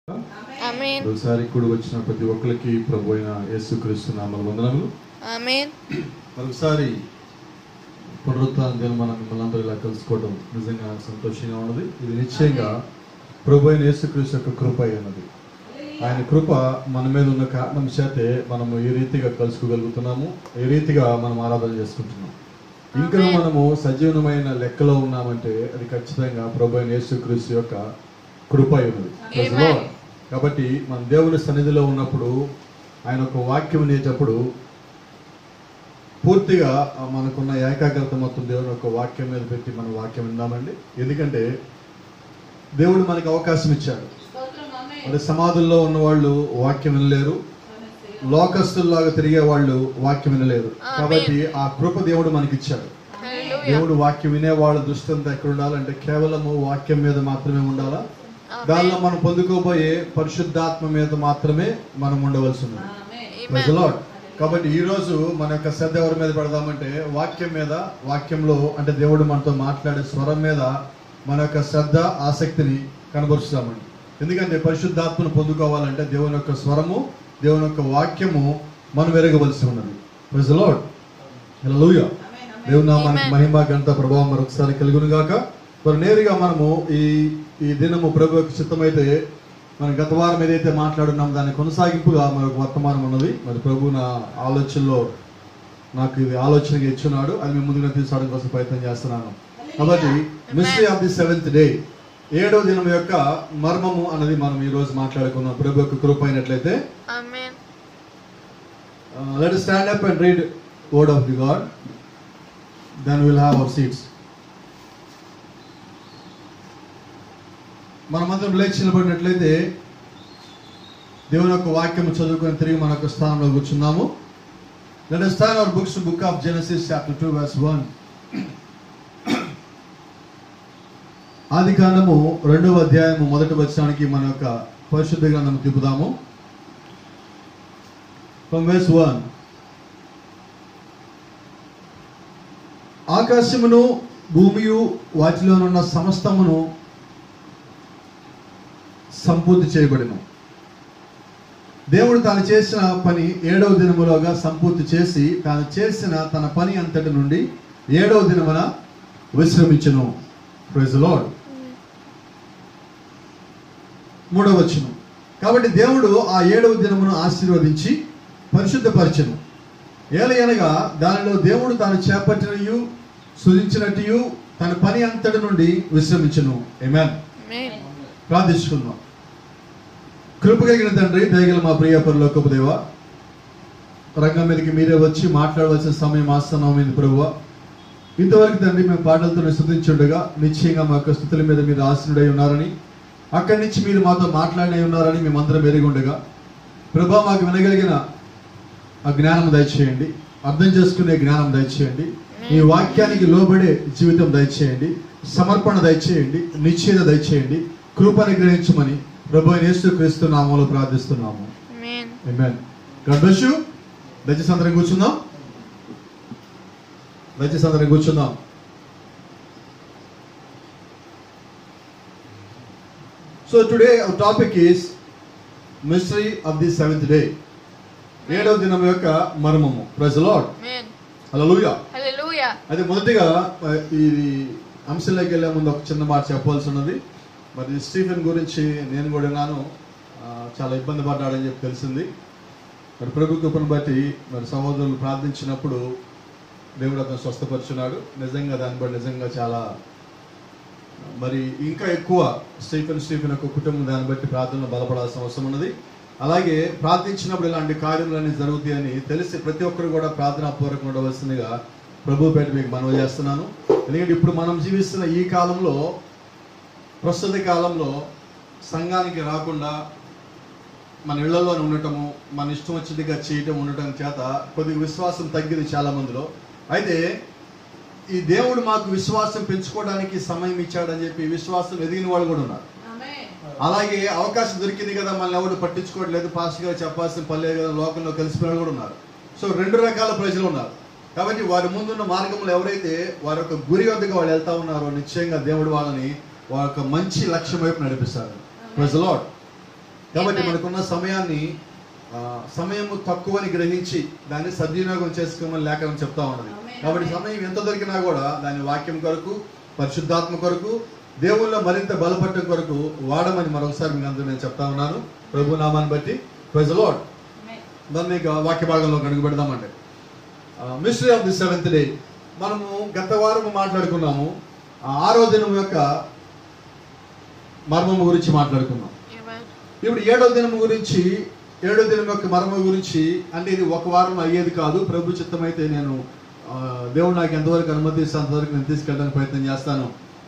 Amen ఒకసారి కూడి వచ్చిన ప్రతి ఒక్కరికి ప్రభు అయిన యేసుక్రీస్తు నామల వందనములు ఆమెన్ మరొకసారి పునరుత్థాన దినం మనం మిమ్మల్ని అందరూ ఇలా కలుసుకోవడం నిజంగా సంతోషంగా ఉన్నది ఇది నిశ్చయంగా ప్రభు అయిన యేసుక్రీస్తు యొక్క కృప అయి ఉన్నది ఆయన కృప మన మీద ఉన్న కారణం చేతే మనము ఏ రీతిగా కలుసుకోగలుగుతున్నాము ఏ రీతిగా మనం ఆరాధన చేసుకుంటున్నాం ఇంకా ఆమేన్. మనము సజీవమైన లెక్కలో ఉన్నామంటే అది ఖచ్చితంగా ప్రభు అయిన యేసుక్రీస్తు యొక్క కృప అయి ఉన్నది Praise the Amen. Lord. కాబట్టి మన దేవుని సన్నిధిలో ఉన్నప్పుడు ఆయన ఒక వాక్యం వినేటప్పుడు పూర్తిగా ఆ మనకున్న ఏకాగ్రత మొత్తం దేవుని యొక్క వాక్యం మీద పెట్టి మన వాక్యం విందామండి ఎందుకంటే దేవుడు మనకి అవకాశం ఇచ్చాడు మరి సమాధుల్లో ఉన్న వాళ్ళు వాక్యం వినలేరు లోకస్తుల్లాగా తిరిగే వాళ్ళు వాక్యం వినలేరు ఆమేన్. కాబట్టి ఆ కృప దేవుడు మనకి ఇచ్చాడు హల్లెలూయా దేవుడు వాక్యం వినేవాళ్ళ దృష్టి అంతా ఎక్కడ ఉండాలంటే కేవలము వాక్యం మీద మాత్రమే ఉండాలా దానిలో మనం పొందుకోబోయే పరిశుద్ధాత్మ మీద మాత్రమే మనం ఉండవలసి ఉంది Praise the Lord. కాబట్టి ఈ రోజు మన యొక్క శ్రద్ధ ఎవరి మీద పెడదామంటే వాక్యం మీద వాక్యంలో అంటే దేవుడు మనతో మాట్లాడే స్వరం మీద మన యొక్క శ్రద్ధ ఆసక్తిని కనబరుస్తామండి ఎందుకంటే పరిశుద్ధాత్మను పొందుకోవాలంటే దేవుని యొక్క స్వరము దేవుని యొక్క వాక్యము మనం వెరగవలసి ఉన్నది Praise the Lord. Hallelujah. దేవుని నామానికి Amen. మహిమ గంట ప్రభావం మరొకసారి కలుగును గాక మరి నేరుగా మనము ఈ ఈ దినము ప్రభు యొక్క చిత్తమైతే మనం గత వారం ఏదైతే మాట్లాడున్నాం దాని కొనసాగింపుగా మరొక వర్తమానం ఉన్నది మరి ప్రభు నా ఆలోచనలో నాకు ఇది ఆలోచనగా ఇచ్చున్నాడు అది మేము ముందుగా తీసుకోవడం కోసం ప్రయత్నం చేస్తున్నాను కాబట్టి mystery of the seventh day ఏడవ దినం యొక్క మర్మము అన్నది మనం ఈ రోజు మాట్లాడుకున్నాం ప్రభు యొక్క కృప అయినట్లయితే amen let stand up and read word of the God then will have our seats మనమందరం లేచి నిలబడినట్లయితే దేవుని యొక్క వాక్యం చదువుకొని తిరిగి మన యొక్క స్థానంలో కూర్చున్నాము let us turn our books to book of Genesis chapter 2 verse 1 ఆది కాండము రెండవ అధ్యాయము మొదటి వచనానికి మన యొక్క పరిశుద్ధ గ్రంథం తిప్పుదాము ఫ్రమ్ verse 1 ఆకాశమును భూమియు వాటిలోనున్న సమస్తమును సంపూర్తి చేయబడిన దేవుడు తాను చేసిన పని ఏడవ దినములోగా సంపూర్తి చేసి తాను చేసిన తన పని అంతటి నుండి ఏడవ దినమున విశ్రమించును ప్రైజ్ లార్డ్ మూడవ వచనం కాబట్టి దేవుడు ఆ ఏడవ దినమును ఆశీర్వదించి పరిశుద్ధపరచెను ఏలయనగా దానిలో దేవుడు తాను చేపట్టినయు సృజించినట్టు తన పని అంతటి నుండి విశ్రమించును ఏమేన్ ఆమెన్ ప్రార్థించుకుందాం కృప కలిగిన తండ్రి దయగల మా ప్రియ పరలోకపు దేవ రంగం మీదకి మీరే వచ్చి మాట్లాడవలసిన సమయం ఆసనమైంది ప్రభువ ఇంతవరకు తండ్రి మేము పాటలతో స్థుతించుండగా నిశ్చయంగా మా యొక్క స్థుతుల మీద మీరు ఆసనుడై ఉన్నారని అక్కడి నుంచి మీరు మాతో మాట్లాడి ఉన్నారని మేమందరం ఎరిగి ఉండగా ప్రభా మాకు వినగలిగిన ఆ జ్ఞానం దయచేయండి అర్థం చేసుకునే జ్ఞానం దయచేయండి ఈ వాక్యానికి లోబడే జీవితం దయచేయండి సమర్పణ దయచేయండి నిశ్చయత దయచేయండి కృపను గ్రహించమని ప్రభు యేసు క్రీస్తు నామంలో ప్రార్థిస్తున్నాము amen Amen. God bless you. దయచేసి అందరం కూర్చుందాం దయచేసి అందరం కూర్చుందాం so today our topic is mystery of the seventh day ఏడవ దినం యొక్క మర్మము praise Lord amen hallelujah hallelujah అయితే మొదటిగా ఆ, ఇది అంశంలోకి వెళ్ళే ముందు ఒక చిన్న మాట చెప్పాల్సి ఉన్నది మరి స్టీఫెన్ గురించి నేను కూడా విన్నాను ఆ, చాలా ఇబ్బంది పడ్డాడని చెప్పి తెలిసింది మరి ప్రభు కృపను బట్టి మరి సహోదరులు ప్రార్థించినప్పుడు దేవుడు అతను స్వస్థపరుచున్నాడు నిజంగా దాన్ని బట్టి నిజంగా చాలా మరి ఇంకా ఎక్కువ స్టీఫెన్ స్టీఫెన్ యొక్క కుటుంబం దాన్ని బట్టి ప్రార్థనలో బలపడాల్సిన అవసరం ఉన్నది అలాగే ప్రార్థించినప్పుడు ఇలాంటి కార్యములన్నీ జరుగుతాయని తెలిసి ప్రతి ఒక్కరు కూడా ప్రార్థనాపూర్వకం ఉండవలసిందిగా ప్రభు పేట మీకు మనవి చేస్తున్నాను ఎందుకంటే ఇప్పుడు మనం జీవిస్తున్న ఈ కాలంలో ప్రస్తుత కాలంలో సంఘానికి రాకుండా మన ఇళ్లలో ఉండటము మన ఇష్టం వచ్చినట్టుగా చేయటం ఉండటం చేత కొద్దిగా విశ్వాసం తగ్గింది చాలా మందిలో అయితే ఈ దేవుడు మాకు విశ్వాసం పెంచుకోవడానికి సమయం ఇచ్చాడని చెప్పి విశ్వాసం ఎదిగిన వాళ్ళు కూడా ఉన్నారు అలాగే అవకాశం దొరికింది కదా మనల్ని ఎవరు పట్టించుకోవట్లేదు పాస్టర్ గారు చెప్పాల్సిన పని లేదు కదా లోకంలో కలిసిపోయిన వాళ్ళు కూడా ఉన్నారు సో రెండు రకాల ప్రజలు ఉన్నారు కాబట్టి వారి ముందున్న మార్గంలో ఎవరైతే వారి యొక్క గురి వద్దకు వాళ్ళు వెళ్తా ఉన్నారో నిశ్చయంగా దేవుడు వాళ్ళని వారి యొక్క మంచి లక్ష్యం వైపు నడిపిస్తారు ప్రజలాడ్ కాబట్టి Amen. మనకున్న సమయాన్ని ఆ, సమయము తక్కువని గ్రహించి దాన్ని సద్వినియోగం చేసుకోమని లేఖనం చెప్తా ఉన్నది Amen. కాబట్టి సమయం ఎంత దొరికినా కూడా దాని వాక్యం కొరకు పరిశుద్ధాత్మ కొరకు దేవుళ్ళ మరింత బలపడటం కొరకు వాడమని మరొకసారి మీకు అందరూ నేను చెప్తా ఉన్నాను ప్రభు నామాన్ని బట్టి ప్రైజ్ లాడ్ దాన్ని ఇక వాక్య భాగంలో అడుగు పెడదామండి mystery of the seventh day మనము గత వారం మాట్లాడుకున్నాము ఆ ఆరో దినం యొక్క మర్మము గురించి మాట్లాడుకున్నాం Amen. ఇప్పుడు ఏడో దినం గురించి ఏడో దినం యొక్క మర్మం గురించి అంటే ఇది ఒక వారం అయ్యేది కాదు ప్రభు చిత్తమైతే నేను ఆ, దేవుడు నాకు ఎంతవరకు అనుమతిస్తే అంతవరకు నేను తీసుకెళ్ళడానికి ప్రయత్నం చేస్తాను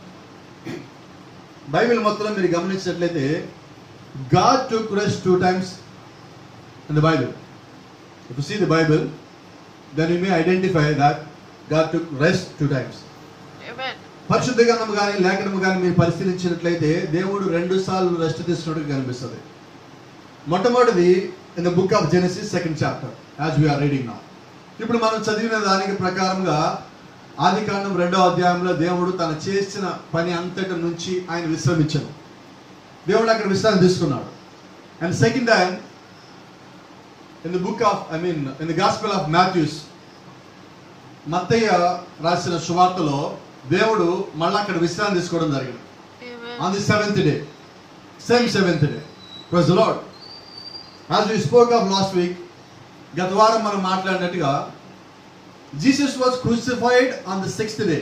బైబిల్ మొత్తంలో మీరు గమనించినట్లయితే God to rest two times in the Bible if see the Bible then you may identify that God to rest two times Amen. పరిశుద్ధ గ్రంథం కానీ లేఖనము కానీ మీరు పరిశీలించినట్లయితే దేవుడు రెండు సార్లు రెస్ట్ తీసుకున్నట్టు కనిపిస్తుంది మొట్టమొదటిది in the book of Genesis second chapter as we are reading నా ఇప్పుడు మనం చదివిన దానికి ప్రకారంగా ఆది కాండం రెండో అధ్యాయంలో దేవుడు తను చేసిన పని అంతటి నుంచి ఆయన విశ్రమించను దేవుడు అక్కడ విశ్రాంతి తీసుకున్నాడు and second time in the book of I mean in the gospel of Matthews మత్తయ్య రాసిన సువార్తలో దేవుడు మళ్ళీ అక్కడ విశ్రాంతి తీసుకోవడం జరిగింది Amen. on the seventh day. Same seventh day. Praise the Lord. As we spoke of last week, గత వారం మనం మాట్లాడినట్టుగా Jesus was crucified on the sixth day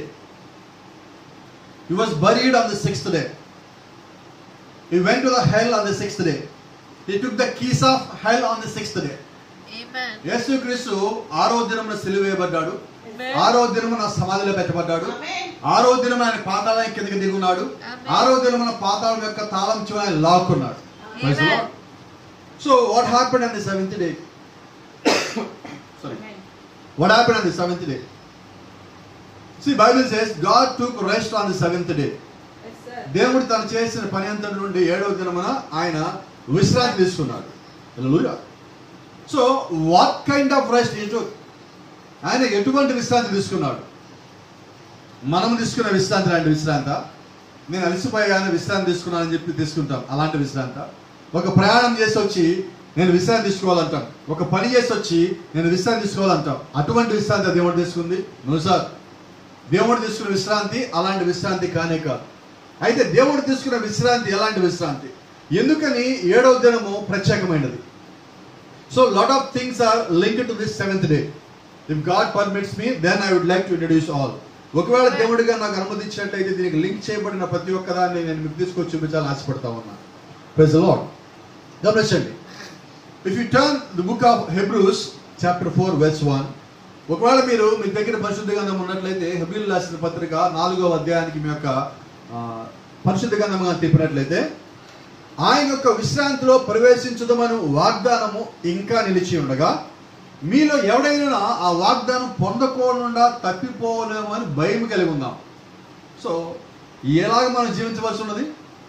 he was buried on the sixth day he went to the hell on the sixth day he took the keys of hell on the sixth day Amen. యేసు క్రీస్తు ఆరో దినమున సిలువేయబడ్డాడు ఆరో దినమున సమాధిలో పెట్టబడ్డాడు ఆరో దినం ఆయన పాతాళం కిందకి దిగున్నాడు Amen. ఆరో దినమున పాతాళం యొక్క తాళం చెవి ఆయన లాక్కున్నాడు Amen. So what happen on the seventh day sorry what happen on the seventh day see Bible says God took rest on the seventh day దేవుడు తను చేసిన పని అంతటి నుండి ఏడవ దినమున ఆయన విశ్రాంతి తీసుకున్నాడు hallelujah so what kind of rest he took ఆయన ఎటువంటి విశ్రాంతి తీసుకున్నాడు మనం తీసుకున్న విశ్రాంతి లాంటి విశ్రాంత నేను అలసిపోయాను విశ్రాంతి తీసుకున్నానని చెప్పి తీసుకుంటాం అలాంటి విశ్రాంత ఒక ప్రయాణం చేసి వచ్చి నేను విశ్రాంతి తీసుకోవాలంటాం ఒక పని చేసి వచ్చి నేను విశ్రాంతి తీసుకోవాలంటాం అటువంటి విశ్రాంతి దేవుడు తీసుకుంది నువ్వు సార్ దేవుడు తీసుకున్న విశ్రాంతి అలాంటి విశ్రాంతి కానే కాదు అయితే దేవుడు తీసుకున్న విశ్రాంతి ఎలాంటి విశ్రాంతి ఎందుకని ఏడవ దినము ప్రత్యేకమైనది so lot of things are link to this seventh day if God permits me then I would like to introduce all ఒకవేళ దేవుడిగా నాకు అనుమతించినట్లయితే దీనికి లింక్ చేయబడిన ప్రతి ఒక్కదాన్ని నేను మీకు తీసుకొచ్చి చూపించాలని ఆశపడతా ఉన్నాను ప్రెజ్ లాడ్ గమనించండి if you turn the book of Hebrews chapter four verse one ఒకవేళ మీరు మీ దగ్గర పరిశుద్ధ గ్రంథం ఉన్నట్లయితే హెబ్రిల్ రాసిన పత్రిక నాలుగవ అధ్యాయానికి మీ యొక్క ఆ, పరిశుద్ధ గ్రంథంగా తిప్పినట్లయితే ఆయన యొక్క విశ్రాంతిలో ప్రవేశించుదమను వాగ్దానము ఇంకా నిలిచి ఉండగా మీలో ఎవడైనా ఆ వాగ్దానం పొందకోకుండా తప్పిపోలేమో అని భయం కలిగి ఉందాం సో ఎలాగ మనం జీవించవలసి ఉన్నది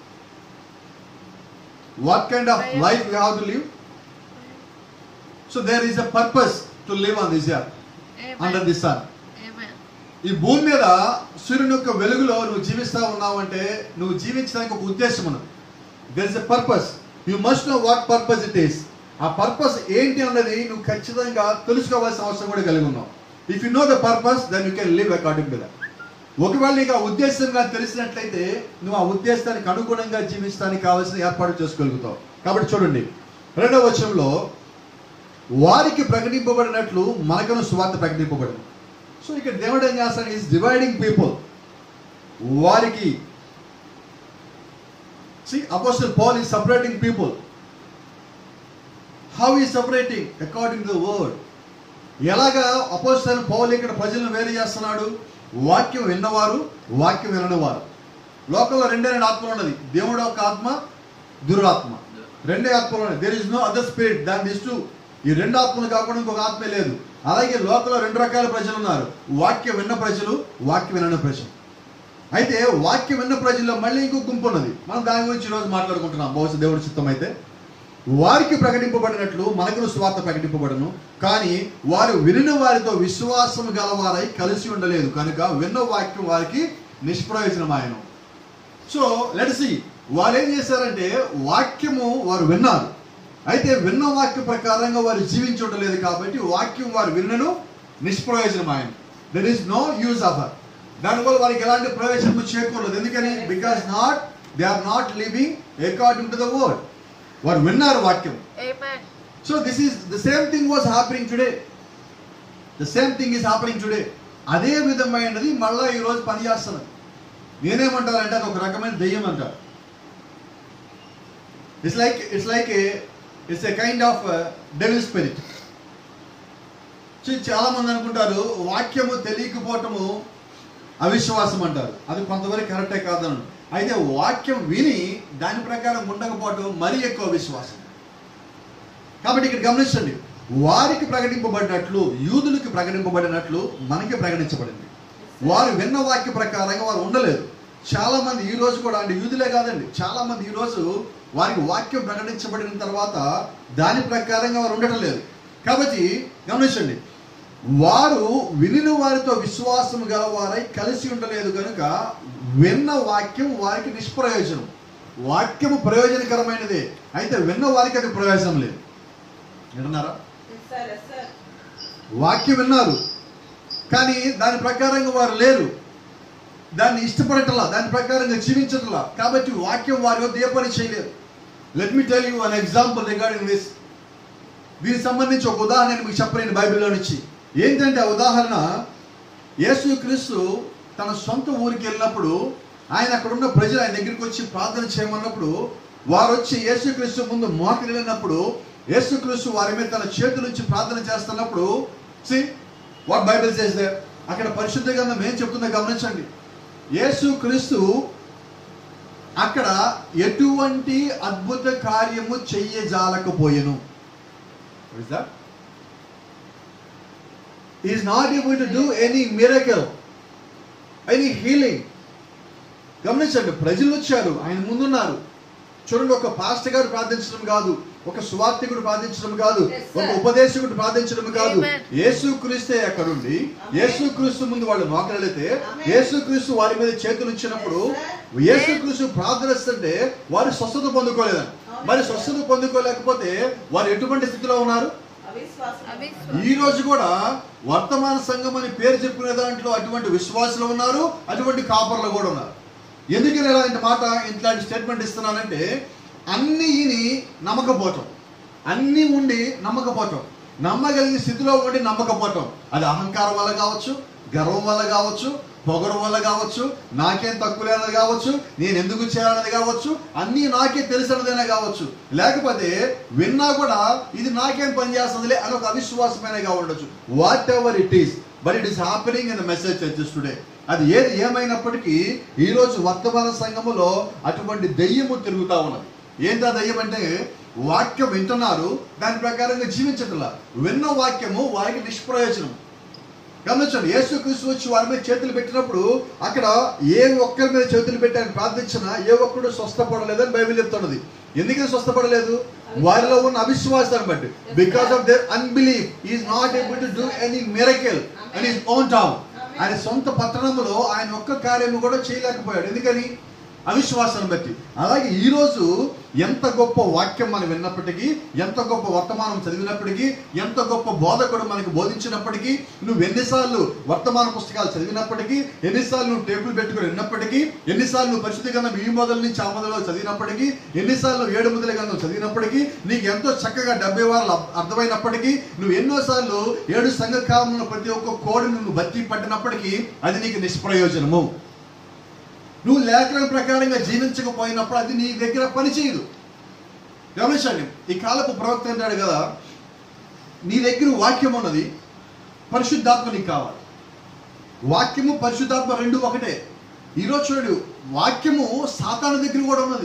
what kind of life you have to live so there is a purpose to live on this earth under Amen. This sun Amen. ఈ భూమి మీద సూర్యుని యొక్క వెలుగులో నువ్వు జీవిస్తా ఉన్నావంటే నువ్వు జీవించడానికి ఒక ఉద్దేశం ఉన్నది there is a purpose you must know what purpose it is ఆ పర్పస్ ఏంటి అన్నది నువ్వు ఖచ్చితంగా తెలుసుకోవాల్సిన అవసరం కూడా కలిగి ఉన్నావు if you know the purpose then you can live according to that ఒకవేళ నీకు ఆ ఉద్దేశంగా తెలిసినట్లయితే నువ్వు ఆ ఉద్దేశానికి అనుగుణంగా జీవించడానికి కావాల్సిన ఏర్పాటు చేసుకోగలుగుతావు కాబట్టి చూడండి రెండవ వచనంలో వారికి ప్రకటింపబడినట్లు మనకును సువార్త ప్రకటింపబడింది సో ఇక్కడ దేవుడు ఏం చేస్తాడు ఈస్ డివైడింగ్ పీపుల్ వారికి see apostle Paul is separating people how he separating according to word ఎలాగా అపోస్టల్ పౌల్ ఇక్కడ ప్రజలను వేరు చేస్తున్నాడు వాక్యం విన్నవారు వాక్యం విననివారు లోకంలో రెండే రెండు ఆత్మలు ఉన్నది దేవుడు ఒక ఆత్మ దురాత్మ రెండే ఆత్మలు ఉన్నాయి there is no other spirit దాని దిస్ టు ఈ రెండు ఆత్మలు కాకుండా ఇంకొక ఆత్మే లేదు అలాగే లోకంలో రెండు రకాల ప్రజలు ఉన్నారు వాక్యం విన్న ప్రజలు వాక్యం వినని ప్రజలు అయితే వాక్యం విన్న ప్రజల్లో మళ్ళీ ఇంకో గుంపు ఉన్నది మనం దాని గురించి ఈరోజు మాట్లాడుకుంటున్నాం బహుశా దేవుడి చిత్తం అయితే వారికి ప్రకటింపబడినట్లు మనకును స్వార్థ ప్రకటింపబడను కానీ వారు వినిన వారితో విశ్వాసం గలవారై కలిసి ఉండలేదు కనుక విన్న వాక్యం వారికి నిష్ప్రయోజనమాయను సో లెట్ సి వారు ఏం చేశారంటే వాక్యము వారు విన్నారు అయితే విన్న వాక్య ప్రకారంగా వారు జీవించడం లేదు కాబట్టి వాక్యం వారు విన్నను నిష్ప్రయోజనం ఆయన there is no use of her దానివల్ల వారికి ఎలాంటి ప్రయోజనం చేకూరలేదు ఎందుకని because not they are not living according to the word వారు విన్నారు వాక్యం Amen. So this is the same thing was happening today the same thing is happening today అదే విధమైనది మళ్ళా ఈ రోజు పనిచేస్తున్నది నేనేమంటానంటే అది ఒక రకమైన దెయ్యం అంటారు it's like it's like a it's a kind of devil spirit చాలా మంది అనుకుంటారు వాక్యము తెలియకపోవటము అవిశ్వాసం అంటారు అది కొంతవరకు కరెక్టే కాదను అయితే వాక్యం విని దాని ప్రకారం ఉండకపోవటం మరీ ఎక్కువ విశ్వాసం కాబట్టి ఇక్కడ గమనించండి వారికి ప్రకటింపబడినట్లు యూదులకు ప్రకటింపబడినట్లు మనకి ప్రకటించబడింది వారు విన్న వాక్య ప్రకారంగా వారు ఉండలేదు చాలా మంది ఈ రోజు కూడా అంటే యూదులే కాదండి చాలా మంది ఈ రోజు వారికి వాక్యం ప్రకటించబడిన తర్వాత దాని ప్రకారంగా వారు ఉండటం లేదు కాబట్టి గమనించండి వారు వినిన వారితో విశ్వాసం గల వారై కలిసి ఉండలేదు కనుక విన్న వాక్యం వారికి నిష్ప్రయోజనం వాక్యము ప్రయోజనకరమైనదే అయితే విన్న వారికి అది ప్రయోజనం లేదు వింటున్నారా Yes, sir. Yes, sir. వాక్యం విన్నారు కానీ దాని ప్రకారంగా వారు లేరు దాన్ని ఇష్టపడటలా దాని ప్రకారంగా జీవించటలా కాబట్టి వాక్యం వారి వద్ద ఏ పని చేయలేదు let me tell you an example regarding this దీనికి సంబంధించి ఒక ఉదాహరణ నేను మీకు చెప్పలేను బైబిల్లో నుంచి ఏంటంటే ఆ ఉదాహరణ యేసు క్రీస్తు తన సొంత ఊరికి వెళ్ళినప్పుడు ఆయన అక్కడ ఉన్న ప్రజలు ఆయన దగ్గరికి వచ్చి ప్రార్థన చేయమన్నప్పుడు వారు వచ్చి యేసుక్రీస్తు ముందు మోకరిల్లినప్పుడు యేసుక్రీస్తు వారి మీద తన చేతుల నుంచి ప్రార్థన చేస్తున్నప్పుడు సి వాట్ బైబిల్ చేస్తే అక్కడ పరిశుద్ధ గ్రంథం ఏం చెప్తుందో గమనించండి యేసుక్రీస్తు అక్కడ ఎటువంటి అద్భుత కార్యము చెయ్యజాలకపోయెను is not able to do any miracle any healing గమనించండి ప్రజలు వచ్చారు ఆయన ముందున్నారు చూడండి ఒక పాస్టర్ గారు ప్రార్థించడం కాదు ఒక సువార్థికుడు ప్రార్థించడం కాదు Yes, sir. ఒక ఉపదేశకుడు ప్రార్థించడం కాదు Amen. యేసు క్రీస్తే అక్కడుండి Amen. యేసు క్రీస్తు ముందు వాళ్ళు మోకరెళితే Amen. యేసు క్రీస్తు వారి మీద చేతులు ఇచ్చినప్పుడు Yes, యేసు క్రీస్తు ప్రార్థనిస్తుంటే వారు స్వస్థత పొందుకోలేదని Amen. మరి స్వస్థత పొందుకోలేకపోతే వారు ఎటువంటి స్థితిలో ఉన్నారు అవిశ్వాసం. అవిశ్వాసం. ఈ రోజు కూడా వర్తమాన సంఘం అని పేరు చెప్పుకునే దాంట్లో అటువంటి విశ్వాసులు ఉన్నారు అటువంటి కాపర్లు కూడా ఉన్నారు ఎందుకని ఇలాంటి మాట ఇట్లాంటి స్టేట్మెంట్ ఇస్తున్నానంటే అన్ని ఈని నమ్మకపోవటం అన్ని ఉండి నమ్మకపోవటం నమ్మగలిగిన స్థితిలో ఉండి నమ్మకపోవటం అది అహంకారం వల్ల కావచ్చు గర్వం వల్ల కావచ్చు పొగరు వల్ల కావచ్చు నాకేం తక్కువ లేనది కావచ్చు నేను ఎందుకు చేయాలన్నది కావచ్చు అన్నీ నాకే తెలిసినదైనా కావచ్చు లేకపోతే విన్నా కూడా ఇది నాకేం పని చేస్తుందిలే అని ఒక అవిశ్వాసమైనగా ఉండొచ్చు whatever it is but it is happening in the message churches today అది ఏది ఏమైనప్పటికీ ఈ రోజు వర్తమాన సంఘములో అటువంటి దెయ్యము తిరుగుతా ఉన్నది ఏంటి ఆ దెయ్యం అంటే వాక్యం వింటున్నారు దాని ప్రకారంగా జీవించట్లా విన్న వాక్యము వారికి నిష్ప్రయోజనం గమనించండి యేసు క్రీస్తు వచ్చి వారి మీద చేతులు పెట్టినప్పుడు అక్కడ ఏ ఒక్కరి మీద చేతులు పెట్టి ఆయన ప్రార్థించినా ఏ ఒక్కడు స్వస్థపడలేదని బైబిల్ చెప్తున్నది ఎందుకని స్వస్థపడలేదు వారిలో ఉన్న అవిశ్వాసాన్ని బట్టి because of their unbelief is not able to do any miracle and is own town ఆయన సొంత పట్టణంలో ఆయన ఒక్క కార్యము కూడా చేయలేకపోయాడు ఎందుకని అవిశ్వాసాన్ని బట్టి అలాగే ఈ రోజు ఎంత గొప్ప వాక్యం మనం విన్నప్పటికీ ఎంత గొప్ప వర్తమానం చదివినప్పటికీ ఎంత గొప్ప బోధకుడు మనకి బోధించినప్పటికీ నువ్వు ఎన్నిసార్లు వర్తమాన పుస్తకాలు చదివినప్పటికీ ఎన్నిసార్లు నువ్వు టేబుల్ పెట్టుకుని విన్నప్పటికీ ఎన్నిసార్లు నువ్వు పరిశుద్ధ గ్రంథం ఈ మొదల నుంచి ఆ మొదలో చదివినప్పటికీ ఎన్నిసార్లు ఏడు మొదల గ్రంథం చదివినప్పటికీ నీకు ఎంతో చక్కగా డెబ్బై వారాలు అర్థ- అర్థమైనప్పటికీ నువ్వు ఎన్నోసార్లు ఏడు సంఘకాలంలో ప్రతి ఒక్క కోడిని నువ్వు బట్టి పట్టినప్పటికీ అది నీకు నిష్ప్రయోజనము నువ్వు లేఖనం ప్రకారంగా జీవించకపోయినప్పుడు అది నీ దగ్గర పనిచేయదు గమనించండి ఈ కాలపు ప్రవక్త అంటాడు కదా నీ దగ్గర వాక్యం ఉన్నది పరిశుద్ధాత్మ నీకు కావాలి వాక్యము పరిశుద్ధాత్మ రెండు ఒకటే ఈరోజు చూడు వాక్యము సాతాను దగ్గర కూడా ఉన్నది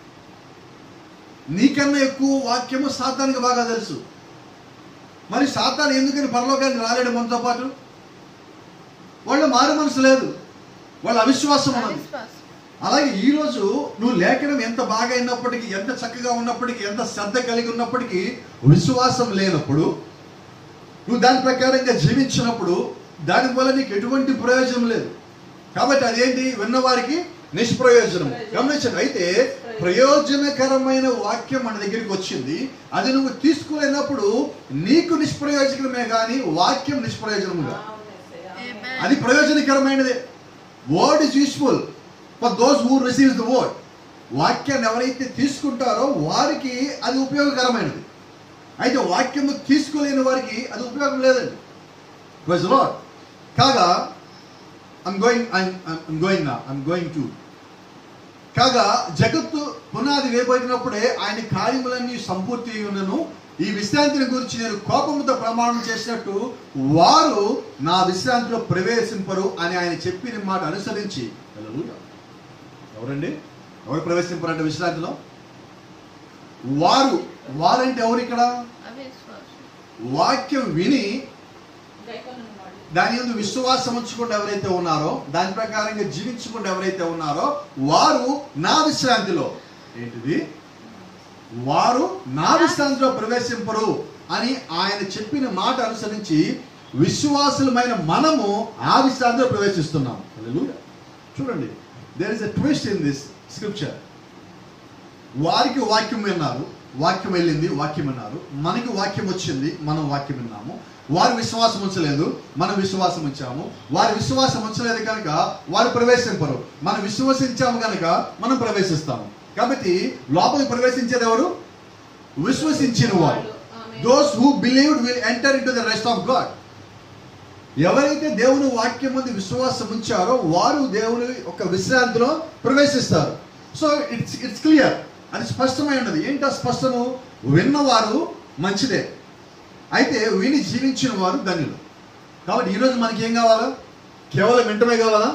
నీకన్నా ఎక్కువ వాక్యము సాతానికి బాగా తెలుసు మరి సాతాను ఎందుకని పరలోకానికి రాలేడు మనతో పాటు వాళ్ళ మారు మనసు లేదు వాళ్ళ అవిశ్వాసం ఉన్నది అవిశ్వాసం. అలాగే ఈ రోజు నువ్వు లేఖనం ఎంత బాగా అయినప్పటికీ ఎంత చక్కగా ఉన్నప్పటికీ ఎంత శ్రద్ధ కలిగి ఉన్నప్పటికీ విశ్వాసం లేనప్పుడు నువ్వు దాని ప్రకారంగా జీవించినప్పుడు దాని వల్ల నీకు ఎటువంటి ప్రయోజనం లేదు కాబట్టి అదేంటి విన్నవారికి నిష్ప్రయోజనం గమనించండి అయితే ప్రయోజనకరమైన వాక్యం మన దగ్గరికి వచ్చింది అది నువ్వు తీసుకోలేనప్పుడు నీకు నిష్ప్రయోజకమే కానీ వాక్యం నిష్ప్రయోజనముగా అవును యేసయ్య. Amen. అది ప్రయోజనకరమైనదే word is useful for those who receives the word వాక్యాన్ని ఎవరైతే తీసుకుంటారో వారికి అది ఉపయోగకరమైనది అయితే వాక్యము తీసుకోలేని వారికి అది ఉపయోగం లేదండి ప్రైజ్ లార్డ్ కాగా ఐమ్ గోయింగ్ ఐమ్ గోయింగ్ నా ఐమ్ గోయింగ్ టు కాగా జగత్తు పునాది వేయబడినప్పుడే ఆయన కార్యములన్నీ సంపూర్తి అయి ఉన్నను ఈ విశ్రాంతిని గురించి నేను కోపముతో ప్రమాణం చేసినట్టు వారు నా విశ్రాంతిలో ప్రవేశింపరు అని ఆయన చెప్పిన మాట అనుసరించి హల్లెలూయా. ఎవరండి ఎవరు ప్రవేశింపరంటే విశ్రాంతిలో వారు వారంటే ఎవరు ఇక్కడ అవిశ్వాసం వాక్యం విని గైకొనని వాడు. దాని యందు విశ్వాసం ఉంచకుండా ఎవరైతే ఉన్నారో దాని ప్రకారంగా జీవించకుండా ఎవరైతే ఉన్నారో వారు నా విశ్రాంతిలో ఏంటిది వారు నా విశ్రాంతిలో ప్రవేశింపరు అని ఆయన చెప్పిన మాట అనుసరించి విశ్వాసులమైన మనము ఆ విశ్రాంతిలో ప్రవేశిస్తున్నాం హల్లెలూయా. చూడండి there is a twist in this scripture వారికి వాక్యం విన్నారు వాక్యం వెళ్ళింది వాక్యం విన్నారు మనకి వాక్యం వచ్చింది మనం వాక్యం విన్నాము వారు విశ్వాసం ఉంచలేదు మనం విశ్వాసం ఉంచాము వారు విశ్వాసం ఉంచలేదు కనుక వారు ప్రవేశింపరు మనం విశ్వసించాము కనుక మనం ప్రవేశిస్తాము కాబట్టి లోపలికి ప్రవేశించేది ఎవరు విశ్వసించిన వారు amen. Those who believed will enter into the rest of God ఎవరైతే దేవుని వాక్యం ముందు విశ్వాసం ఉంచారో వారు దేవుని ఒక విశ్రాంతిలో ప్రవేశిస్తారు సో ఇట్స్ ఇట్స్ క్లియర్ అది స్పష్టమై ఉన్నది ఏంటో స్పష్టము విన్నవారు మంచిదే అయితే విని జీవించిన వారు ధన్యులు కాబట్టి ఈరోజు మనకి ఏం కావాలా కేవలం వింటమే కావాలా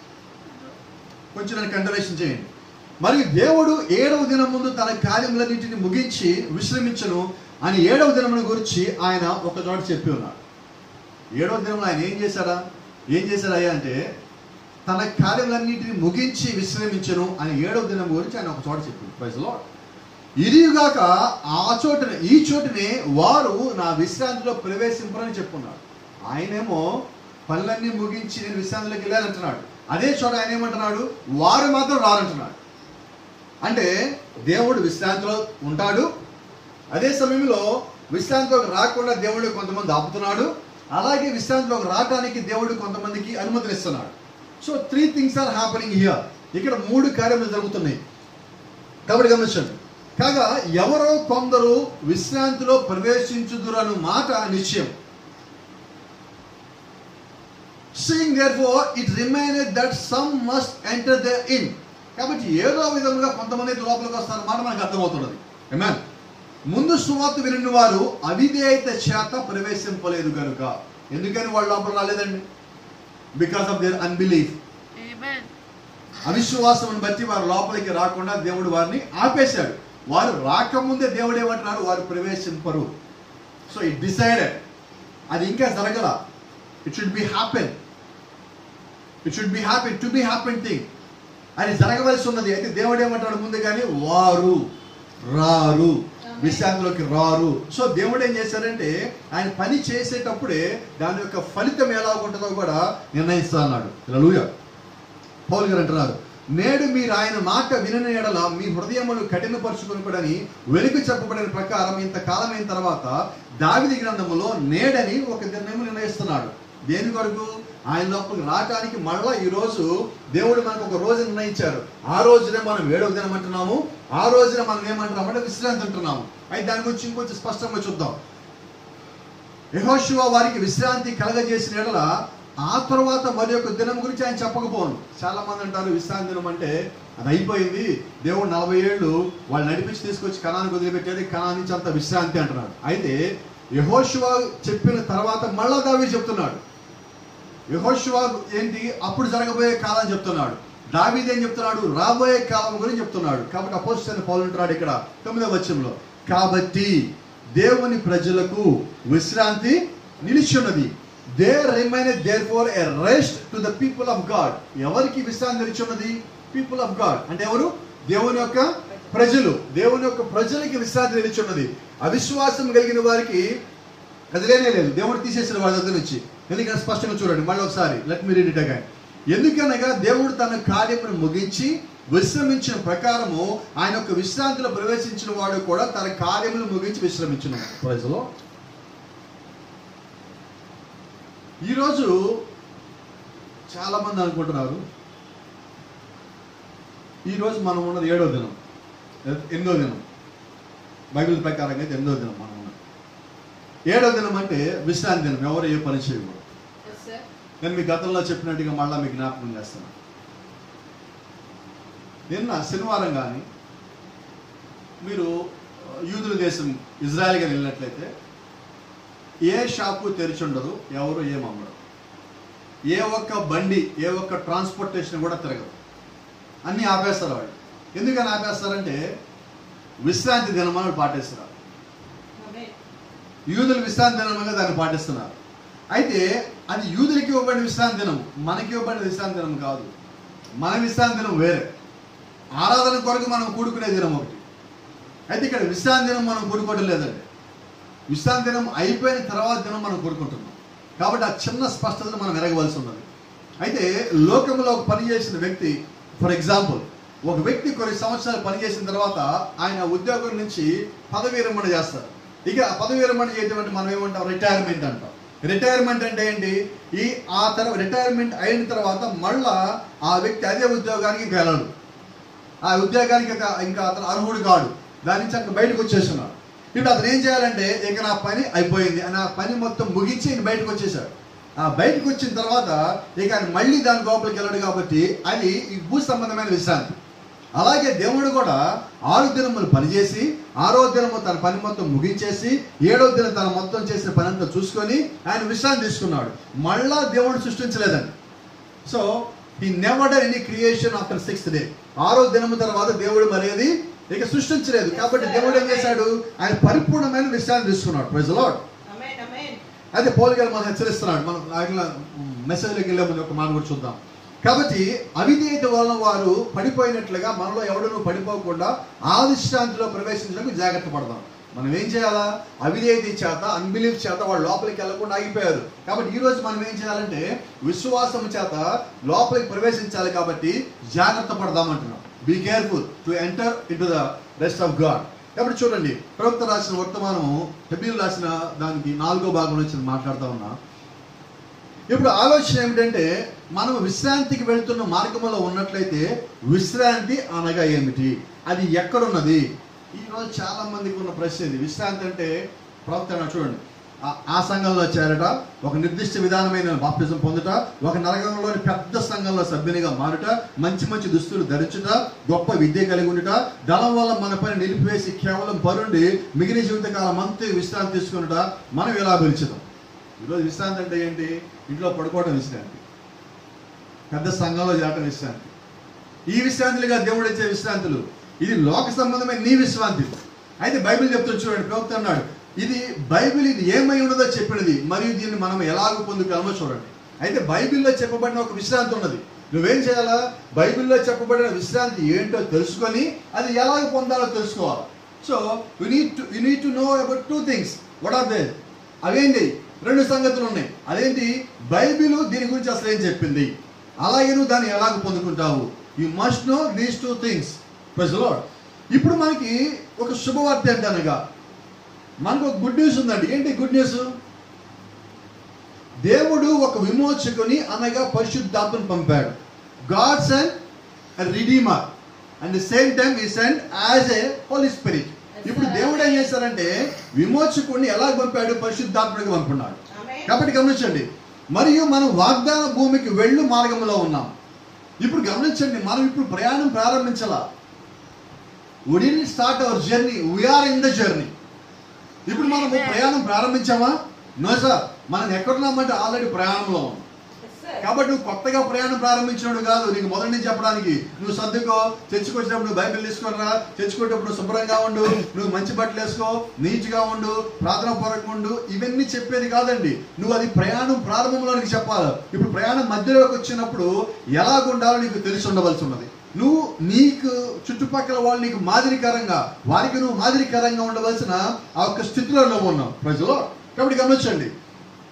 కొంచెం నన్ను కంటరేషన్ చేయండి మరియు దేవుడు ఏడవ దినం ముందు తన కార్యములన్నింటిని ముగించి విశ్రమించను అని ఏడవ దినమును గురించి ఆయన ఒక చోట చెప్పి ఉన్నాడు ఏడవ దినంలో ఆయన ఏం చేశాడా ఏం చేశాడయ్యా అంటే తన కార్యములన్నింటిని ముగించి విశ్రమించను అని ఏడవ దినం గురించి ఆయన ఒక చోట చెప్పింది ప్రైజ్ లార్డ్ ఇదిగాక ఆ చోటనే ఈ చోటనే వారు నా విశ్రాంతిలో ప్రవేశింపరని చెప్పున్నాడు ఆయనేమో పనులన్నీ ముగించి నేను విశ్రాంతిలోకి వెళ్ళానంటున్నాడు అదే చోట ఆయన ఏమంటున్నాడు వారు మాత్రం రారంటున్నాడు అంటే దేవుడు విశ్రాంతిలో ఉంటాడు అదే సమయంలో విశ్రాంతిలోకి రాకుండా దేవుడు కొంతమంది ఆపుతున్నాడు అలాగే విశ్రాంతిలోకి రావడానికి దేవుడు కొంతమందికి అనుమతినిస్తున్నాడు so three things are happening here ఇక్కడ మూడు కార్యములు జరుగుతున్నాయి కాబట్టి గమనించండి కాగా ఎవరో కొందరు విశ్రాంతిలో ప్రవేశించుదురు అను మాట నిశ్చయం seeing therefore it remained that some must enter the in కాబట్టి ఏదో విధంగా కొంతమంది అయితే లోపలికి వస్తారన్నమాట మనకు అర్థమవుతున్నది Amen. ముందు సువార్త వినిన వారు అవిధేయత చేత ప్రవేశింపలేదు కనుక ఎందుకని వాళ్ళు లోపల రాలేదండి because of their unbelief Amen. అవిశ్వాసం బట్టి వారు లోపలికి రాకుండా దేవుడు వారిని ఆపేశాడు వారు రాకముందే దేవుడు ఏమంటున్నాడు వారు ప్రవేశింపరు సో ఇట్ డిసైడెడ్ అది ఇంకా జరగల it should be happen it should be happy to be happen thing అది జరగవలసి ఉన్నది అయితే దేవుడు ఏమంటాడు ముందు కానీ వారు రారు విశ్రాంతిలోకి రారు సో దేవుడు ఏం చేశారంటే ఆయన పని చేసేటప్పుడే దాని యొక్క ఫలితం ఎలా ఉంటుందో కూడా నిర్ణయిస్తా అన్నాడు ఇలా పౌలు గారు అంటున్నారు నేడు మీరు ఆయన మాట వినని ఎడల మీ హృదయములు కఠినపరుచుకుని వెలుగు చెప్పబడిన ప్రకారం ఇంతకాలం అయిన తర్వాత దావిది గ్రంథములో నేడని ఒక నిర్ణయం నిర్ణయిస్తున్నాడు దేని కొరకు ఆయన లోపలికి రావటానికి మళ్ళా ఈ రోజు దేవుడు మనకు ఒక రోజు నిర్ణయించారు ఆ రోజునే మనం ఏడవ దినం అంటున్నాము ఆ రోజున మనం ఏమంటున్నాము అంటే విశ్రాంతి అంటున్నాము అయితే దాని గురించి ఇంకొంచెం స్పష్టంగా చూద్దాం యెహోషువ వారికి విశ్రాంతి కలగజేసిన ఎడల ఆ తర్వాత మరి యొక్క దినం గురించి ఆయన చెప్పకపోను చాలా మంది అంటారు విశ్రాంతి దినం అంటే అది అయిపోయింది దేవుడు నలభై ఏళ్ళు వాళ్ళు నడిపించి తీసుకొచ్చి కణానికి వదిలిపెట్టేది కణా నుంచి అంత విశ్రాంతి అంటున్నాడు అయితే యెహోషువ చెప్పిన తర్వాత మళ్ళా దావి చెప్తున్నాడు యెహోషువ ఏంటి అప్పుడు జరగబోయే కాలం చెప్తున్నాడు దావీదు ఏం చెప్తున్నాడు రాబోయే కాలం గురించి చెప్తున్నాడు కాబట్టి అపోజిషన్ పౌలు అంటున్నాడు ఇక్కడ తొమ్మిదవ వచనంలో కాబట్టి దేవుని ప్రజలకు విశ్రాంతి నిలిచున్నది they remain therefore a rest to the people of God ఎవరికి విశ్రాంతి నిలిచున్నది పీపుల్ ఆఫ్ గాడ్ అంటే ఎవరు దేవుని యొక్క ప్రజలు దేవుని యొక్క ప్రజలకి విశ్రాంతి నిలిచున్నది అవిశ్వాసం కలిగిన వారికి అది లేనే లేదు దేవుడు తీసేసిన వారి దగ్గర నుంచి ఎందుకంటే స్పష్టంగా చూడండి మళ్ళీ ఒకసారి let me read it again ఎందుకనగా దేవుడు తన కార్యమును ముగించి విశ్రమించిన ప్రకారము ఆయన యొక్క విశ్రాంతిలో ప్రవేశించిన వాడు కూడా తన కార్యములు ముగించి విశ్రమించిన ప్రజలో ఈరోజు చాలా మంది అనుకుంటున్నారు ఈరోజు మనం ఉన్నది ఏడో దినం ఎనిమిదో దినం బైబిల్ ప్రకారంగా అయితే ఎనిమిదో దినం మనం ఉన్నది ఏడో దినం అంటే విశ్రాంతి దినం ఎవరు ఏ పని చేయకూడదు ఎస్ సార్ నేను మీ గతంలో చెప్పినట్టుగా మళ్ళీ మీకు జ్ఞాపకం చేస్తాను నిన్న శనివారం కానీ మీరు యూదుల దేశం ఇజ్రాయెల్ కానీ వెళ్ళినట్లయితే ఏ షాపు తెరిచి ఉండదు ఎవరు ఏం అమ్మరు ఏ ఒక్క బండి ఏ ఒక్క ట్రాన్స్పోర్టేషన్ కూడా తిరగదు అన్నీ ఆపేస్తారు వాళ్ళు ఎందుకని ఆపేస్తారంటే విశ్రాంతి దినమని పాటిస్తారు ఆమేన్ యూదులు విశ్రాంతి దినంగా దాన్ని పాటిస్తున్నారు అయితే అది యూదులకి ఇవ్వబడిన విశ్రాంతి దినం మనకి ఇవ్వబడిన విశ్రాంతి దినం కాదు మన విశ్రాంతి దినం వేరే ఆరాధన కొరకు మనం కూడుకునే దినం ఒకటి అయితే ఇక్కడ విశ్రాంతి దినం మనం కూడుకోవడం లేదండి విశ్రాంతి దినం అయిపోయిన తర్వాత దినం మనం కూడుకుంటున్నాం కాబట్టి ఆ చిన్న స్పష్టతను మనం ఎరగవలసి ఉన్నది అయితే లోకంలో ఒక పని చేసిన వ్యక్తి ఫర్ ఎగ్జాంపుల్ ఒక వ్యక్తి కొన్ని సంవత్సరాలు పనిచేసిన తర్వాత ఆయన ఉద్యోగం నుంచి పదవీ విరమణ చేస్తారు ఇక ఆ పదవీ విరమణ చేయడం అంటే మనం ఏమంటాం రిటైర్మెంట్ అంటాం రిటైర్మెంట్ అంటే ఏంటి ఈ ఆ తర్వాత రిటైర్మెంట్ అయిన తర్వాత మళ్ళా ఆ వ్యక్తి అదే ఉద్యోగానికి ఇంకా వెళ్ళడు ఆ ఉద్యోగానికి ఇంకా ఇంకా అతను అర్హుడు కాడు దాని నుంచి అక్కడ బయటకు వచ్చేస్తున్నాడు ఇప్పుడు అతను ఏం చేయాలంటే ఇక నా పని అయిపోయింది అని ఆ పని మొత్తం ముగించి ఈయన బయటకు వచ్చేసాడు ఆ బయటకు వచ్చిన తర్వాత ఇక ఆయన మళ్ళీ దాని లోపలికి వెళ్ళడు కాబట్టి అది ఈ భూ సంబంధమైన విశ్రాంతి అలాగే దేవుడు కూడా ఆరు దినములు పనిచేసి ఆరో దినము తన పని మొత్తం ముగించేసి ఏడో దినం తన మొత్తం చేసిన పని అంతా చూసుకొని ఆయన విశ్రాంతి తీసుకున్నాడు మళ్ళా దేవుడు సృష్టించలేదండి so he never any creation after sixth day ఆరో దినము తర్వాత దేవుడు మరేది ఇక సృష్టించలేదు కాబట్టి దేవుడు ఏం చేశాడు ఆయన పరిపూర్ణమైన విశ్రాంతి తీసుకున్నాడు ప్రైజ్ లాడ్ ఆమేన్ ఆమేన్ అయితే పౌల్ గారు మనం హెచ్చరిస్తున్నాడు మనం ఆయన మెసేజ్లోకి వెళ్ళే ముందు ఒక మాట కూడా చూద్దాం కాబట్టి అవిధేయత వలన వారు పడిపోయినట్లుగా మనలో ఎవడను పడిపోకుండా ఆ విశ్రాంతిలో ప్రవేశించడానికి జాగ్రత్త పడదాం మనం ఏం చేయాలా అవిధేయత చేత అన్బిలీఫ్ చేత వాళ్ళు లోపలికి వెళ్లకుండా ఆగిపోయారు కాబట్టి ఈ రోజు మనం ఏం చేయాలంటే విశ్వాసం చేత లోపలికి ప్రవేశించాలి కాబట్టి జాగ్రత్త పడదామంటున్నాం be careful to enter into the rest of God కాబట్టి చూడండి ప్రవక్త రాసిన వర్తమానము హెబీల్ రాసిన దానికి నాలుగో భాగం నుంచి నేను మాట్లాడుతూ ఉన్నా ఇప్పుడు ఆలోచన ఏమిటంటే మనం విశ్రాంతికి వెళ్తున్న మార్గంలో ఉన్నట్లయితే విశ్రాంతి అనగా ఏమిటి అది ఎక్కడున్నది ఈరోజు చాలా మందికి ఉన్న ప్రశ్న ఇది విశ్రాంతి అంటే ప్రవక్త అన్నాడు చూడండి ఆ- ఆ సంఘంలో చేరట ఒక నిర్దిష్ట విధానమైన బాప్తిజం పొందుట ఒక నరకంలోని పెద్ద సంఘంలో సభ్యునిగా మారుట మంచి మంచి దుస్తులు ధరించుట గొప్ప విద్య కలిగి ఉండుట దళం వల్ల మన పని నిలిపివేసి కేవలం పరుండి మిగిలిన జీవితకాలం అంతా విశ్రాంతి తీసుకునుట మనం ఎలా పిలుచుదాం ఈరోజు విశ్రాంతి అంటే ఏంటి ఇంట్లో పడుకోవడం విశ్రాంతి పెద్ద సంఘంలో చేరటం విశ్రాంతి ఈ విశ్రాంతులుగా దేవుడు ఇచ్చే విశ్రాంతులు ఇది లోక సంబంధమైన నీ విశ్రాంతి అయితే బైబిల్ చెప్తుంది చూడండి ప్రవక్త అన్నాడు ఇది బైబిల్ ఇది ఏమై ఉన్నదో చెప్పినది మరియు దీన్ని మనం ఎలాగ పొందుకోవాలో చూడండి అయితే బైబిల్లో చెప్పబడిన ఒక విశ్రాంతి ఉన్నది నువ్వేం చేయాలా బైబిల్లో చెప్పబడిన విశ్రాంతి ఏంటో తెలుసుకొని అది ఎలాగ పొందాలో తెలుసుకోవాలి so you need to you need to know about two things what are they అవేంటి రెండు సంగతులు ఉన్నాయి అదేంటి బైబిల్ దీని గురించి అసలు ఏం చెప్పింది అలాగే నువ్వు దాన్ని ఎలాగ పొందుకుంటావు you must know these two things Lord ఇప్పుడు మనకి ఒక శుభవార్త ఏంటనగా మనకు ఒక గుడ్ న్యూస్ ఉందండి ఏంటి గుడ్ న్యూస్ దేవుడు ఒక విమోచకుని అనగా పరిశుద్ధాత్మను పంపాడు God send redeemer and same time he send as a Holy Spirit ఇప్పుడు దేవుడు ఏం చేశారంటే విమోచకుడిని ఎలా పంపాడు పరిశుద్ధాత్ముడిగా పంపున్నాడు ఆమేన్ కాబట్టి గమనించండి మరియు మనం వాగ్దాన భూమికి వెళ్ళు మార్గంలో ఉన్నాం ఇప్పుడు గమనించండి మనం ఇప్పుడు ప్రయాణం ప్రారంభించాలా would start our journey we are in the journey ఇప్పుడు మనం ప్రయాణం ప్రారంభించామా నో సార్ మనం ఎక్కడున్నామంటే ఆల్రెడీ ప్రయాణంలో ఉన్నాం ఎస్ సార్ కాబట్టి నువ్వు కొత్తగా ప్రయాణం ప్రారంభించినప్పుడు కాదు నీకు మొదటి నుంచి చెప్పడానికి నువ్వు సర్దుకో చర్చకొచ్చినప్పుడు నువ్వు బైబిల్ తీసుకురా చర్చకొచ్చేటప్పుడు శుభ్రంగా ఉండు నువ్వు మంచి బట్టలు వేసుకో నీట్గా ఉండు ప్రార్థన పూర్వకంగా ఉండు ఇవన్నీ చెప్పేది కాదండి నువ్వు అది ప్రయాణం ప్రారంభంలోనికి చెప్పాలి ఇప్పుడు ప్రయాణం మధ్యలోకి వచ్చినప్పుడు ఎలాగుండాలో నీకు తెలిసి ఉండవలసి ఉన్నది నువ్వు నీకు చుట్టుపక్కల వాళ్ళు నీకు మాదిరికరంగా వారికి నువ్వు మాదిరికరంగా ఉండవలసిన ఆ ఒక్క స్థితిలో నువ్వు ఉన్నావు ప్రజలో కాబట్టి గమనించండి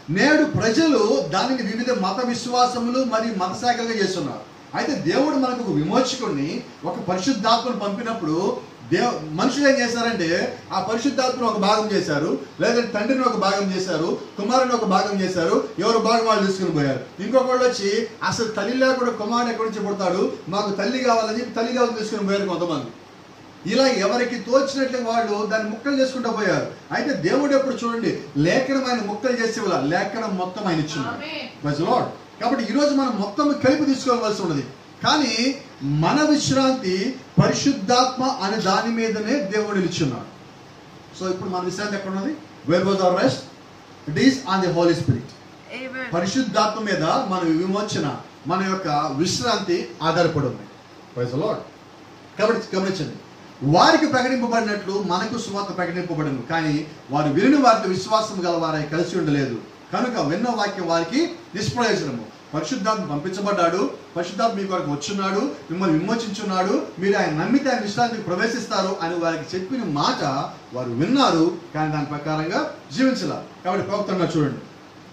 నేడు ప్రజలు దానిని వివిధ మత విశ్వాసములు మరియు మత శాఖలుగా చేస్తున్నారు అయితే దేవుడు మనకు ఒక విమోచకుడిని ఒక పరిశుద్ధాత్మను పంపినప్పుడు దేవ మనుషులు ఏం చేశారంటే ఆ పరిశుద్ధాత్మను ఒక భాగం చేశారు లేదంటే తండ్రిని ఒక భాగం చేశారు కుమారుని ఒక భాగం చేశారు ఎవరు భాగం వాళ్ళు తీసుకుని పోయారు ఇంకొకళ్ళు వచ్చి అసలు తల్లి లేకుండా కుమారుని ఎక్కడి నుంచి పుడతాడు మాకు తల్లి కావాలని చెప్పి తల్లి కావాలని తీసుకుని పోయారు కొంతమంది ఇలా ఎవరికి తోచినట్లు వాళ్ళు దాన్ని ముక్కలు చేసుకుంటూ పోయారు అయితే దేవుడు ఎప్పుడు చూడండి లేఖనం ఆయన ముక్కలు చేసే వాళ్ళ లేఖనం మొత్తం ఆయన ఇచ్చింది ఆమేన్. Praise the Lord. కాబట్టి ఈరోజు మనం మొత్తం కలిపి తీసుకోవాల్సి ఉన్నది కానీ మన విశ్రాంతి పరిశుద్ధాత్మ అనే దాని మీదనే దేవుడు నిలిచున్నాడు సో ఇప్పుడు మన విశ్రాంతి ఎక్కడ ఉన్నది where was our rest it is on the Holy Spirit Amen. పరిశుద్ధాత్మ మీద మన విమోచన మన యొక్క విశ్రాంతి ఆధారపడి ఉంది ప్రైజ్ లార్డ్ కాబట్టి గమనించండి వారికి ప్రకటింపబడినట్లు మనకు సువార్త ప్రకటింపబడింది కానీ వారు విని వారికి విశ్వాసం గల వారై కలిసి ఉండలేదు కనుక విన్న వాక్యం వారికి నిష్ప్రయోజనము పరిశుద్ధాత్మ పంపించబడ్డాడు పరిశుద్ధాత్మ మీ కొరకు వచ్చున్నాడు మిమ్మల్ని విమోచించున్నాడు మీరు ఆయన నమ్మితే ఆయన విశ్రాంతికి ప్రవేశిస్తారు అని వారికి చెప్పిన మాట వారు విన్నారు కానీ దాని ప్రకారంగా జీవించాల కాబట్టి ప్రవక్తంగా చూడండి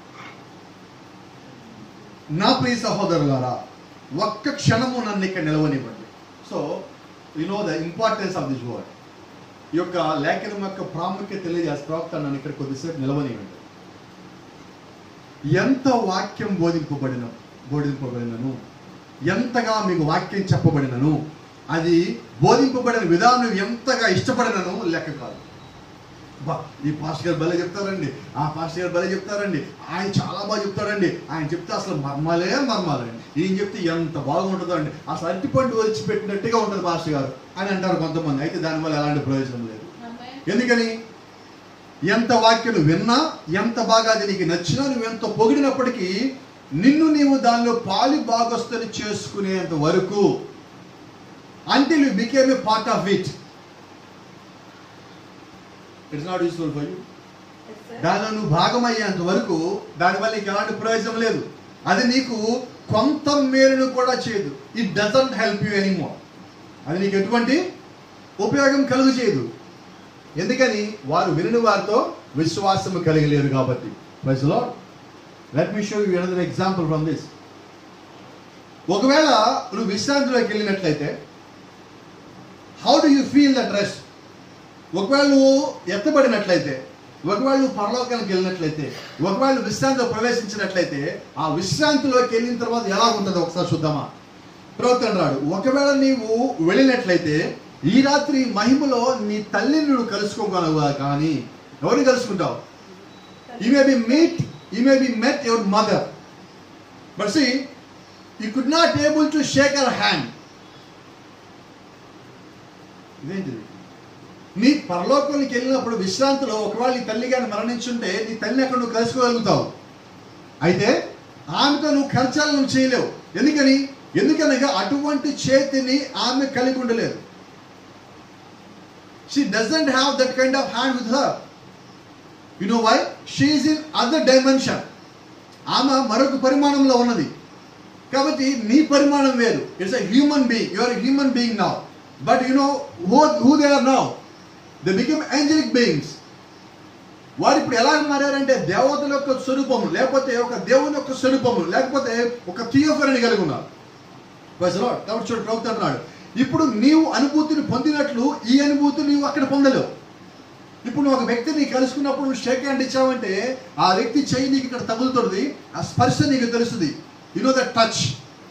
నా ప్రియ సహోదరులారా ఒక్క క్షణము నన్ను ఇక్కడ నిలవనివ్వండి so you know the importance of this word ఈ యొక్క లేఖనం యొక్క ప్రాముఖ్యత తెలియజేసి ప్రవక్త నన్ను ఇక్కడ కొద్దిసేపు నిలవనివ్వండి ఎంత వాక్యం బోధింపబడిన బోధింపబడినను ఎంతగా మీకు వాక్యం చెప్పబడినను అది బోధింపబడిన విధానం ఎంతగా ఇష్టపడినను లెక్క కాదు బా ఈ పాస్టర్ గారు భలే చెప్తారండి ఆ పాస్టర్ గారు భలే చెప్తారండి ఆయన చాలా బాగా చెప్తారండి ఆయన చెప్తే అసలు మర్మాలే మర్మాలండి ఈయన చెప్తే ఎంత బాగుంటుందో అండి అసలు అరటిపండు వచ్చి పెట్టినట్టుగా ఉంటుంది పాస్టర్ గారు అని అంటారు కొంతమంది అయితే దానివల్ల ఎలాంటి ప్రయోజనం లేదు ఆమేన్. ఎందుకని ఎంత వాక్యం నువ్వు విన్నా ఎంత బాగా అది నీకు నచ్చినా నువ్వు ఎంత పొగిడినప్పటికీ నిన్ను నీవు దానిలో పాలి భాగస్తుని చేసుకునేంత వరకు until you became a part of it it's not useful for you Yes, sir. దానిలో నువ్వు భాగమయ్యేంత వరకు దానివల్ల నీకు ఎలాంటి ప్రయోజనం లేదు అది నీకు కొంత మేలును కూడా చేయదు it doesn't help you anymore అది నీకు ఎటువంటి ఉపయోగం కలుగు చేయదు ఎందుకని వారు వినని వారితో విశ్వాసము కలిగి లేరు కాబట్టి ప్రజలో let me show you another example from this ఒకవేళ నువ్వు విశ్రాంతిలోకి వెళ్ళినట్లయితే how do you feel that rest ఒకవేళ నువ్వు ఎత్తబడినట్లయితే ఒకవేళ నువ్వు పరలోకానికి వెళ్ళినట్లయితే ఒకవేళ నువ్వు విశ్రాంతిలో ప్రవేశించినట్లయితే ఆ విశ్రాంతిలోకి వెళ్ళిన తర్వాత ఎలా ఉంటుంది ఒకసారి చూద్దామా ప్రవర్తన రాడు ఒకవేళ నీవు వెళ్ళినట్లయితే ఈ రాత్రి మహిమలో నీ తల్లిని నువ్వు కలుసుకోగలవా కానీ ఎవరిని కలుసుకుంటావు you may be meet you may be met your mother but see you could not able to shake our hand ఇదేంటిది నీ పరలోకానికి వెళ్ళినప్పుడు విశ్రాంతిలో ఒకవేళ నీ తల్లి గారిని మరణించుంటే నీ తల్లిని అక్కడ నువ్వు కలుసుకోగలుగుతావు అయితే ఆమెతో నువ్వు ఖర్చాలు నువ్వు చేయలేవు ఎందుకని ఎందుకనగా అటువంటి చేతిని ఆమె కలిగి ఉండలేదు she doesn't have that kind of hand with her you know why she is in other dimension ఆమె మరొక పరిమాణంలో ఉన్నది కాబట్టి నీ పరిమాణం వేరు it's a human being you are human being now but you know who who they are now they become angelic beings వారు ఇప్పుడు ఎలా మారారంటే దేవతల యొక్క స్వరూపము లేకపోతే ఒక దేవుని యొక్క స్వరూపము లేకపోతే ఒక థియోఫరని కలిగి ఉన్నారు Praise the Lord. కాబట్టి చూడు ప్రవక్త అంటున్నాడు ఇప్పుడు నీవు అనుభూతిని పొందినట్లు ఈ అనుభూతి నీవు అక్కడ పొందలేవు ఇప్పుడు నువ్వు ఒక వ్యక్తిని కలుసుకున్నప్పుడు నువ్వు షేక్ హ్యాండ్ ఇచ్చావంటే ఆ వ్యక్తి చెయ్యి నీకు ఇక్కడ తగులుతుంది ఆ స్పర్శ నీకు తెలుస్తుంది యు నో దట్ టచ్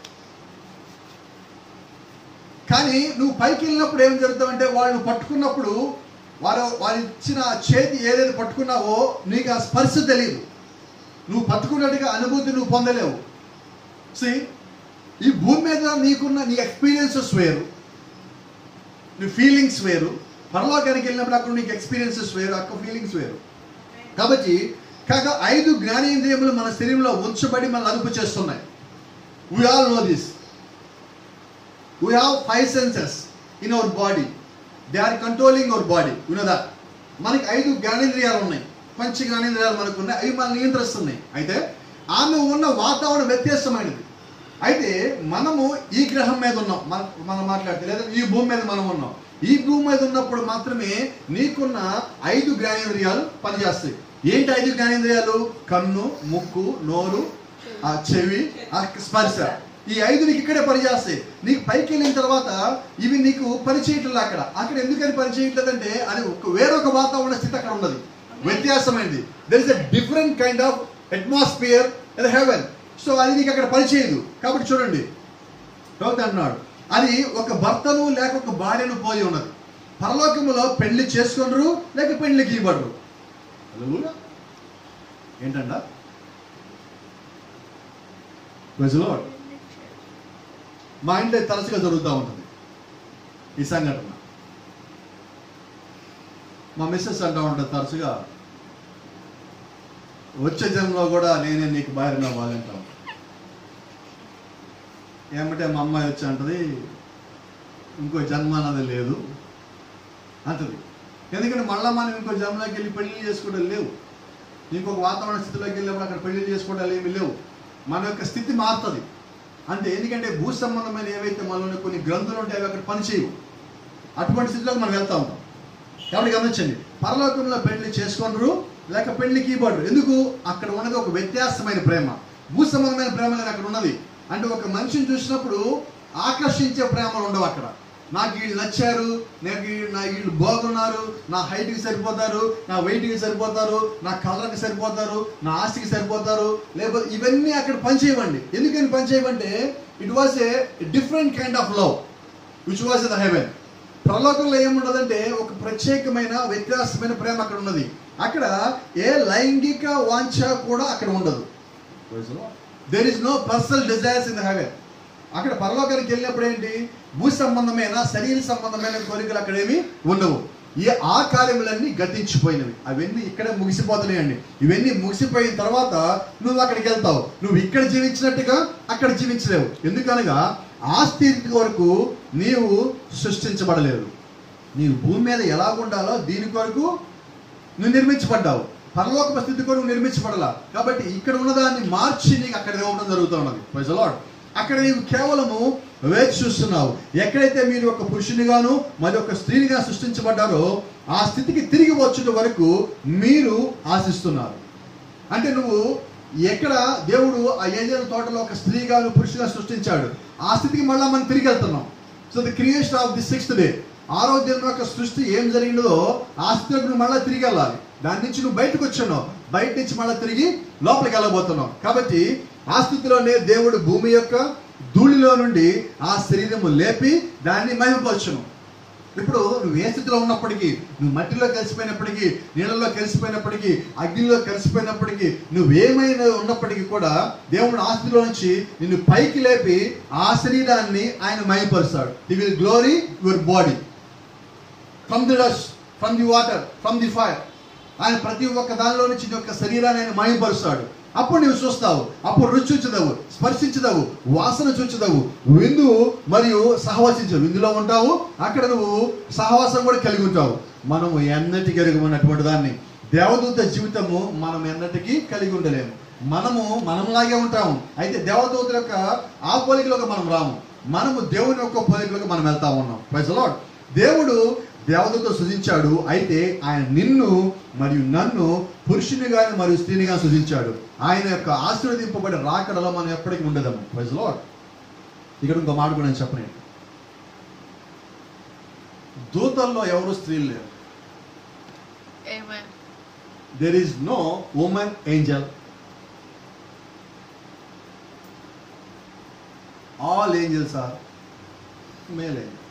కానీ నువ్వు పైకి వెళ్ళినప్పుడు ఏం జరుగుతావంటే వాళ్ళు పట్టుకున్నప్పుడు వారు వారు ఇచ్చిన చేతి ఏదైతే పట్టుకున్నావో నీకు ఆ స్పర్శ తెలియదు నువ్వు పట్టుకున్నట్టుగా అనుభూతి నువ్వు పొందలేవు సి ఈ భూమి మీద నీకున్న నీ ఎక్స్పీరియన్సెస్ వేరు నీ ఫీలింగ్స్ వేరు పరలోకానికి వెళ్ళినప్పుడు అక్కడ నీకు ఎక్స్పీరియన్సెస్ వేరు అక్కడ ఫీలింగ్స్ వేరు కాబట్టి కాక ఐదు జ్ఞానేంద్రియములు మన శరీరంలో ఉంచబడి మన అదుపు చేస్తున్నాయి we all know this we have five senses in our body they are controlling our body you know that మనకి ఐదు జ్ఞానేంద్రియాలు ఉన్నాయి పంచ జ్ఞానేంద్రియాలు మనకు ఉన్నాయి అవి మనం నియంత్రిస్తున్నాయి అయితే ఆమె ఉన్న వాతావరణం వ్యత్యాసమైనది అయితే మనము ఈ గ్రహం మీద ఉన్నాం మన మనం మాట్లాడితే లేదా ఈ భూమి మీద మనం ఉన్నాం ఈ భూమి మీద ఉన్నప్పుడు మాత్రమే నీకున్న ఐదు జ్ఞానేంద్రియాలు పనిచేస్తాయి ఏంటి ఐదు జ్ఞానేంద్రియాలు కన్ను ముక్కు నోరు ఆ చెవి ఆ స్పర్శ ఈ ఐదు నీకు ఇక్కడే పనిచేస్తాయి నీకు పైకి వెళ్ళిన తర్వాత ఇవి నీకు పని చేయట్లేదు అక్కడ అక్కడ ఎందుకని పని చేయట్లేదంటే అది ఒక వేరొక వాతావరణ స్థితి అక్కడ ఉన్నది వ్యత్యాసమైనది there is a different kind of atmosphere in heaven so అది నీకు అక్కడ పని చేయదు కాబట్టి చూడండి ప్రవక్త అంటున్నాడు అది ఒక భర్తను లేక ఒక భార్యను పోయి ఉన్నది పరలోకములో పెళ్లి చేసుకొనరు లేక పెళ్లికి ఇవ్వడరు హల్లెలూయా. ఏంటంట Praise the Lord. మా ఇంట్లో తరచుగా జరుగుతూ ఉంటుంది ఈ సంఘటన మా మిస్సెస్ అంటూ ఉంటుంది తరచుగా వచ్చే జన్మలో కూడా నేనే నీకు భార్య అవ్వాలంటాం ఏమంటే మా అమ్మాయి వచ్చి అంటది ఇంకో జన్మ అన్నది లేదు అంటది ఎందుకంటే మళ్ళా మనం ఇంకో జన్మలోకి వెళ్ళి పెళ్లి చేసుకోవడం లేవు ఇంకొక వాతావరణ స్థితిలోకి వెళ్ళినప్పుడు అక్కడ పెళ్లి చేసుకోవడాలు ఏమి లేవు మన యొక్క స్థితి మారుతుంది అంటే ఎందుకంటే భూ సంబంధమైన ఏవైతే మనలో కొన్ని గ్రంథులు ఉంటాయో అవి అక్కడ పనిచేయవు అటువంటి స్థితిలోకి మనం వెళ్తా ఉంటాం కాబట్టి గమనించండి పరలోకంలో పెళ్లి చేసుకొనరు లేక పెళ్లికి ఇవ్వడు ఎందుకు అక్కడ ఉన్నది ఒక వ్యత్యాసమైన ప్రేమ భూ సంబంధమైన ప్రేమ అనేది అక్కడ ఉన్నది అంటే ఒక మనిషిని చూసినప్పుడు ఆకర్షించే ప్రేమలు ఉండవు అక్కడ నాకు వీళ్ళు నచ్చారు నాకు వీళ్ళు- నా వీళ్ళు బాగున్నారు నా హైట్కి సరిపోతారు నా వెయిట్కి సరిపోతారు నా కలర్కి సరిపోతారు నా ఆస్తికి సరిపోతారు లేకపోతే ఇవన్నీ అక్కడ పనిచేయవండి ఎందుకని పనిచేయమంటే it was a different kind of love which was the heaven ప్రలోకంలో ఏముండదంటే ఒక ప్రత్యేకమైన వ్యత్యాసమైన ప్రేమ అక్కడ ఉన్నది అక్కడ ఏ లైంగిక వాంఛ కూడా అక్కడ ఉండదు there is no personal desires in the heaven అక్కడ పరలోకానికి వెళ్ళినప్పుడు ఏంటి భూ సంబంధమైన శరీర సంబంధమైన కోరికలు అక్కడ ఏమి ఉండవు ఈ ఆ కార్యములన్నీ గతించిపోయినవి అవన్నీ ఇక్కడే ముగిసిపోతున్నాయండి ఇవన్నీ ముగిసిపోయిన తర్వాత నువ్వు అక్కడికి వెళ్తావు నువ్వు ఇక్కడ జీవించినట్టుగా అక్కడ జీవించలేవు ఎందుకనగా ఆ స్థితి వరకు నీవు సృష్టించబడలేదు నీవు భూమి మీద ఎలా ఉండాలో దీని కొరకు నువ్వు నిర్మించబడ్డావు పరలోక స్థితి కొరకు నువ్వు నిర్మించబడలా కాబట్టి ఇక్కడ ఉన్నదాన్ని మార్చి నీకు అక్కడ ఇవ్వడం జరుగుతూ ఉన్నది Praise the Lord. అక్కడ నీవు కేవలము వేచి చూస్తున్నావు ఎక్కడైతే మీరు ఒక పురుషునిగాను మరి ఒక స్త్రీనిగా సృష్టించబడ్డారో ఆ స్థితికి తిరిగి వచ్చుట వరకు మీరు ఆశిస్తున్నారు అంటే నువ్వు ఎక్కడ దేవుడు ఆ ఏజెన్ తోటలో ఒక స్త్రీగా పురుషుగా సృష్టించాడు ఆ స్థితికి మళ్ళీ మనం తిరిగి వెళ్తున్నాం so the creation of the sixth day ఆరో దినం యొక్క సృష్టి ఏం జరిగిందో ఆ స్థితిలోకి నువ్వు మళ్ళీ తిరిగి వెళ్ళాలి దాని నుంచి నువ్వు బయటకు వచ్చావు బయట నుంచి మళ్ళీ తిరిగి లోపలికి వెళ్ళబోతున్నావు కాబట్టి ఆ స్థితిలోనే దేవుడు భూమి యొక్క ధూళిలో నుండి ఆ శరీరము లేపి దాన్ని మహిమపరచును ఇప్పుడు నువ్వు ఏ స్థితిలో ఉన్నప్పటికీ నువ్వు మట్టిలో కలిసిపోయినప్పటికీ నీళ్ళలో కలిసిపోయినప్పటికీ అగ్నిలో కలిసిపోయినప్పటికీ నువ్వేమైనా ఉన్నప్పటికీ కూడా దేవుడు ఆ స్థితిలో నుంచి నిన్ను పైకి లేపి ఆ శరీరాన్ని ఆయన మయపరుస్తాడు he will glory your body from the dust from the water from the fire ఆయన ప్రతి ఒక్క దానిలో నుంచి నీ యొక్క శరీరాన్ని ఆయన మయపరుస్తాడు అప్పుడు నువ్వు చూస్తావు అప్పుడు రుచి చూచదవు స్పర్శించదవు వాసన చూచదవు విందు మరియు సహవాసించవు విందులో ఉంటావు అక్కడ నువ్వు సహవాసం కూడా కలిగి ఉంటావు మనము ఎన్నటికి ఎరుగమన్నటువంటి దాన్ని దేవదూత జీవితము మనం ఎన్నటికీ కలిగి ఉండలేము మనము మనములాగే ఉంటాము అయితే దేవదూత యొక్క ఆ పోలికలోకి మనం రాము మనము దేవుని యొక్క పోలికలోకి మనం వెళ్తా ఉన్నాం ప్రైజ్ లార్డ్ దేవుడు దేవతతో సృజించాడు అయితే ఆయన నిన్ను మరియు నన్ను పురుషునిగాని మరియు స్త్రీనిగా సృజించాడు ఆయన యొక్క ఆశీర్వదింపబడి రాకడలో మనం ఎప్పటికీ ఉండదము ప్రైజ్ లార్డ్ ఇక్కడ ఇంకో మాట కూడా నేను చెప్పను దూతల్లో ఎవరు స్త్రీలు లేరు Amen. there is no woman angel all angels are male angels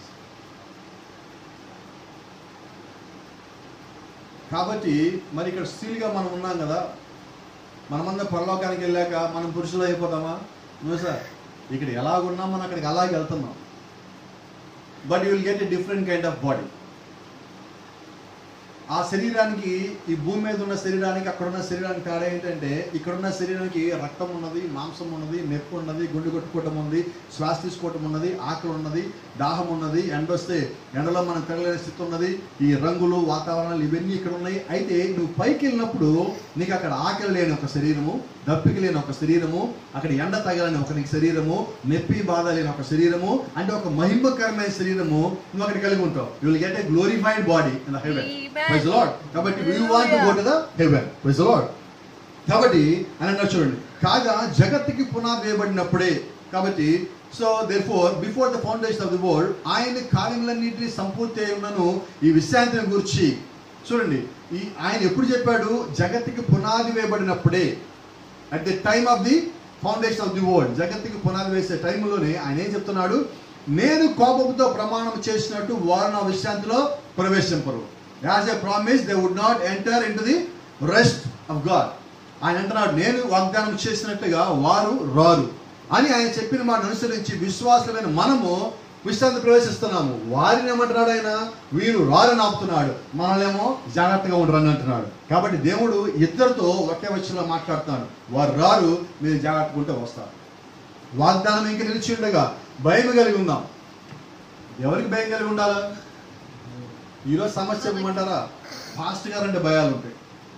కాబట్టి మరి ఇక్కడ స్త్రీలుగా మనం ఉన్నాం కదా మనమందరం పరలోకానికి వెళ్ళాక మనం పురుషులు అయిపోతామా నువ్వు సార్ ఇక్కడ ఎలాగున్నాం మనం అక్కడికి అలాగే వెళ్తున్నాం but you will get a different kind of body ఆ శరీరానికి ఈ భూమి మీద ఉన్న శరీరానికి అక్కడ ఉన్న శరీరానికి తేడా ఏంటంటే ఇక్కడ ఉన్న శరీరానికి రక్తం ఉన్నది మాంసం ఉన్నది నొప్పి ఉన్నది గుండె కొట్టుకోవటం ఉంది శ్వాస తీసుకోవటం ఉన్నది ఆకలి ఉన్నది దాహం ఉన్నది ఎండ వస్తే ఎండలో మనం తిరగలేని స్థితి ఉన్నది ఈ రంగులు వాతావరణాలు ఇవన్నీ ఇక్కడ ఉన్నాయి అయితే నువ్వు పైకి వెళ్ళినప్పుడు నీకు అక్కడ ఆకలి లేని ఒక శరీరము దప్పిక లేని ఒక శరీరము అక్కడ ఎండ తగలని ఒక నీకు శరీరము నొప్పి బాధ లేని ఒక శరీరము అంటే ఒక మహిమకరమైన శరీరము నువ్వు అక్కడ కలిగి ఉంటావు you will get a glorified body in the heaven Amen. Praise Lord కాబట్టి you want to go to the heaven praise Lord కాబట్టి అని అన్నారు చూడండి కాగా జగత్తుకి పునాది వేయబడినప్పుడే కాబట్టి so therefore before the foundation of the world ఆయన కార్యములన్నింటినీ సంపూర్తి అయి ఉన్నను ఈ విశ్రాంతిని గురించి చూడండి ఈ ఆయన ఎప్పుడు చెప్పాడు జగత్తుకి పునాది వేయబడినప్పుడే at the time of the foundation of the world జగత్తుకి పునాది వేసే టైంలోనే ఆయన ఏం చెప్తున్నాడు నేను కోపంతో ప్రమాణం చేసినట్టు వారు నా విశ్రాంతిలో ప్రవేశింపరు as a promise they would not enter into the rest of God ఆయన అంటున్నాడు నేను వాగ్దానం చేసినట్టుగా వారు రారు అని ఆయన చెప్పిన మాట అనుసరించి విశ్వాసమైన మనము విశ్రాంతి ప్రవేశిస్తున్నాము వారిని ఏమంటున్నాడు ఆయన వీరు రారని ఆపుతున్నాడు మనల్నేమో జాగ్రత్తగా ఉండరని అంటున్నాడు కాబట్టి దేవుడు ఇద్దరితో ఒకే వచ్చంలో మాట్లాడుతున్నాడు వారు రారు మీరు జాగ్రత్తగా ఉంటే వస్తారు వాగ్దానం ఇంక నిలిచి ఉండగా భయం కలిగి ఉందాం ఎవరికి భయం కలిగి ఉండాలా ఈరోజు సమస్య ఏమంటారా ఫాస్ట్ గా రెండు భయాలు ఉంటాయి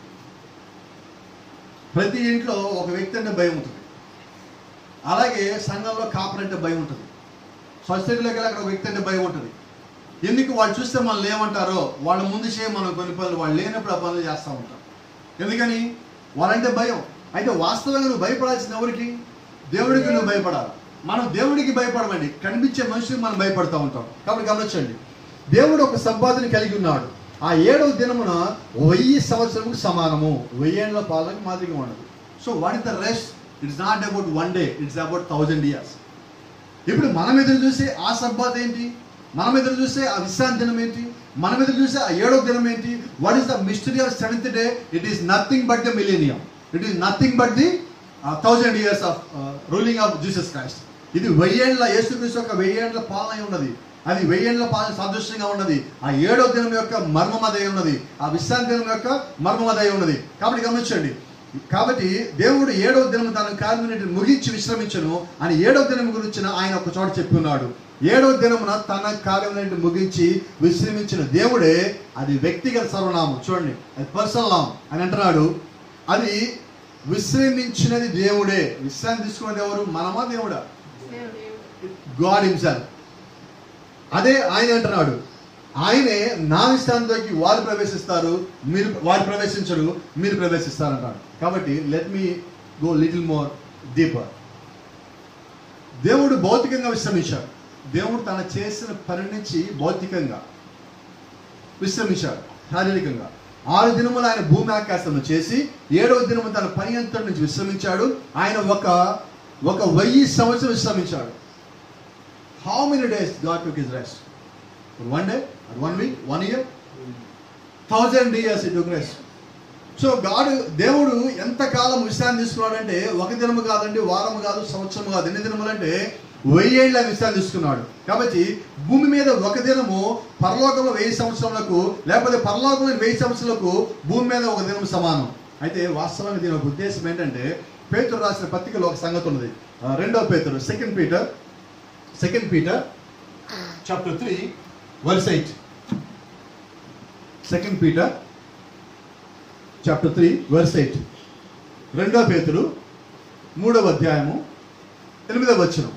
ప్రతి ఇంట్లో ఒక వ్యక్తి అంటే భయం ఉంటుంది అలాగే సంఘంలో కాపర్ అంటే భయం ఉంటుంది సొసైటీలోకి వెళ్ళి అక్కడ ఒక వ్యక్తి అంటే భయం ఉంటుంది ఎందుకు వాళ్ళు చూస్తే మనం ఏమంటారో వాళ్ళ ముందు చేయ మనం కొన్ని పనులు వాళ్ళు లేనప్పుడు ఆ పనులు చేస్తూ ఉంటాం ఎందుకని వాళ్ళంటే భయం అయితే వాస్తవంగా నువ్వు భయపడాల్సింది ఎవరికి దేవుడికి నువ్వు భయపడాలి మనం దేవుడికి భయపడమండి కనిపించే మనుషులకు మనం భయపడతా ఉంటాం కాబట్టి గమనించండి దేవుడు ఒక సంపాదన కలిగి ఉన్నాడు ఆ ఏడవ దినమున వెయ్యి సంవత్సరముకు సమానము వెయ్యేళ్ళ పాలనకు మాదిరిగా ఉండదు so what is the rest it's not about one day it's about thousand years ఇప్పుడు మనం ఎదురు చూసే ఆ సబ్బాత్ ఏంటి మనం ఎదురు చూసే ఆ విశ్రాంతి దినం ఏంటి మనం ఎదురు చూసే ఆ ఏడవ దినం ఏంటి what is the mystery of seventh day it is nothing but the millennium it is nothing but the thousand years of ruling of Jesus Christ ఇది వెయ్యేండ్ల యేసుక్రీస్తు యొక్క వెయ్యేండ్ల పాలన అయి ఉన్నది అది వెయ్యేండ్ల పాలన సాదృశ్యంగా ఉన్నది ఆ ఏడో దినం యొక్క మర్మమదై ఉన్నది ఆ విశ్రాంతి దినం యొక్క మర్మమదై ఉన్నది కాబట్టి గమనించండి కాబట్టి దేవుడు ఏడవ దినం తన కార్యముని ముగించి విశ్రమించను అని ఏడవ దినం గురించిన ఆయన ఒక చోట చెప్పి ఉన్నాడు ఏడవ దినమున తన కార్యములను ముగించి విశ్రమించిన దేవుడే అది వ్యక్తిగత సర్వనామం చూడండి అది పర్సనల్ నామం అని అంటున్నాడు అది విశ్రమించినది దేవుడే విశ్రాంతి తీసుకున్నది ఎవరు మనమా దేవుడా గాడ్ హిమ్సెల్ఫ్ అదే ఆయన అంటున్నాడు ఆయనే నా విశ్రాంతిలోకి వారు ప్రవేశిస్తారు మీరు వారు ప్రవేశించరు మీరు ప్రవేశిస్తారు అంటాడు కాబట్టి let me go little more deeper దేవుడు భౌతికంగా విశ్రమించాడు దేవుడు తన చేసిన పని నుంచి భౌతికంగా విశ్రమించాడు శారీరకంగా ఆరు దినములు ఆయన భూమి ఆకాశంలో చేసి ఏడవ దినము తన పని అంతటి నుంచి విశ్రమించాడు ఆయన ఒక ఒక వెయ్యి సంవత్సరం విశ్రమించాడు how many days God took his rest one day one week one year thousand years it took rest so God దేవుడు ఎంత కాలం విశ్రాంతి తీసుకున్నాడంటే ఒక దినము కాదండి వారము కాదు సంవత్సరం కాదు ఎన్ని దినములు అంటే వెయ్యేళ్ళ విశ్రాంతి తీసుకున్నాడు కాబట్టి భూమి మీద ఒక దినము పరలోకంలో వెయ్యి సంవత్సరములకు లేకపోతే పరలోకంలో వెయ్యి సంవత్సరాలకు భూమి మీద ఒక దినం సమానం అయితే వాస్తవానికి దీని ఒక ఉద్దేశం ఏంటంటే పేతురు రాసిన పత్రికలో ఒక సంగతి ఉన్నది ఆ, రెండవ పేతురు second Peter second Peter chapter three verse eight second Peter chapter three verse eight రెండవ పేతురు మూడవ అధ్యాయము ఎనిమిదవ వచనం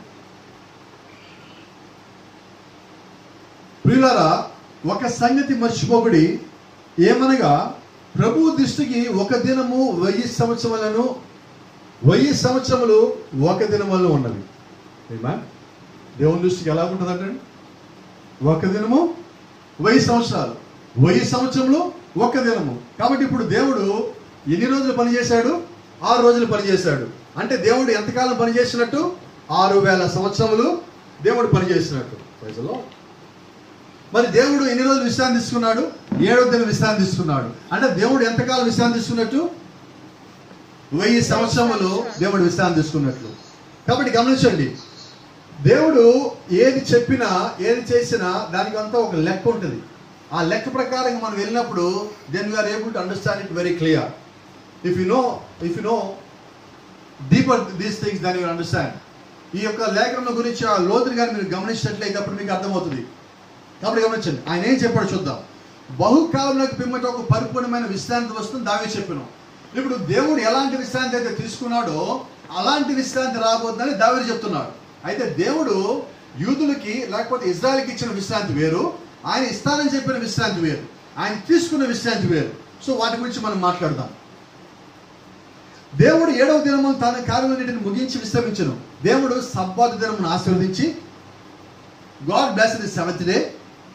ప్రియులారా ఒక సంగతి మర్చిపోబడి ఏమనగా ప్రభు దృష్టికి ఒక దినము వెయ్యి సంవత్సరములను వెయ్యి సంవత్సరములు ఒక దినములు ఉన్నవి Amen? దేవుని దృష్టికి ఎలా ఉంటుందంటే ఒక దినము వెయ్యి సంవత్సరాలు వెయ్యి సంవత్సరములు ఒక దినము కాబట్టి ఇప్పుడు దేవుడు ఎన్ని రోజులు పనిచేశాడు ఆరు రోజులు పనిచేశాడు అంటే దేవుడు ఎంతకాలం పనిచేసినట్టు ఆరు వేల సంవత్సరములు దేవుడు పనిచేసినట్టు Praise the Lord. మరి దేవుడు ఎన్ని రోజులు విశ్రాంతి తీసుకున్నాడు ఏడో దిన విశ్రాంతి తీసుకున్నాడు అంటే దేవుడు ఎంతకాలం విశ్రాంతి తీసుకున్నట్టు వెయ్యి సంవత్సరములు దేవుడు విశ్రాంతి తీసుకున్నట్లు కాబట్టి గమనించండి దేవుడు ఏది చెప్పినా ఏది చేసినా దానికి అంతా ఒక లెక్క ఉంటుంది ఆ లెక్క ప్రకారంగా మనం వెళ్ళినప్పుడు then we are able to understand it very clear if you know if you know deeper these things than you understand ఈ యొక్క లేఖనం గురించి ఆ లోతుని కానీ మీరు గమనించినట్లయితే అప్పుడు మీకు అర్థమవుతుంది కాబట్టి గమనించండి ఆయన ఏం చెప్పాడు చూద్దాం బహుకాలంలోకి పిమ్మట ఒక పరిపూర్ణమైన విశ్రాంతి వస్తుంది దావే చెప్పాను ఇప్పుడు దేవుడు ఎలాంటి విశ్రాంతి అయితే తీసుకున్నాడో అలాంటి విశ్రాంతి రాబోతుందని దావీదు చెప్తున్నాడు అయితే దేవుడు యూదులకి లేకపోతే ఇజ్రాయల్కి ఇచ్చిన విశ్రాంతి వేరు ఆయన ఇస్తానని చెప్పిన విశ్రాంతి వేరు ఆయన తీసుకున్న విశ్రాంతి వేరు సో వాటి గురించి మనం మాట్లాడదాం దేవుడు ఏడవ దినము తన కార్యములన్నిటిని ముగించి విశ్రమించను దేవుడు సబ్బాతు దినమును ఆశీర్వదించి God bless the seventh day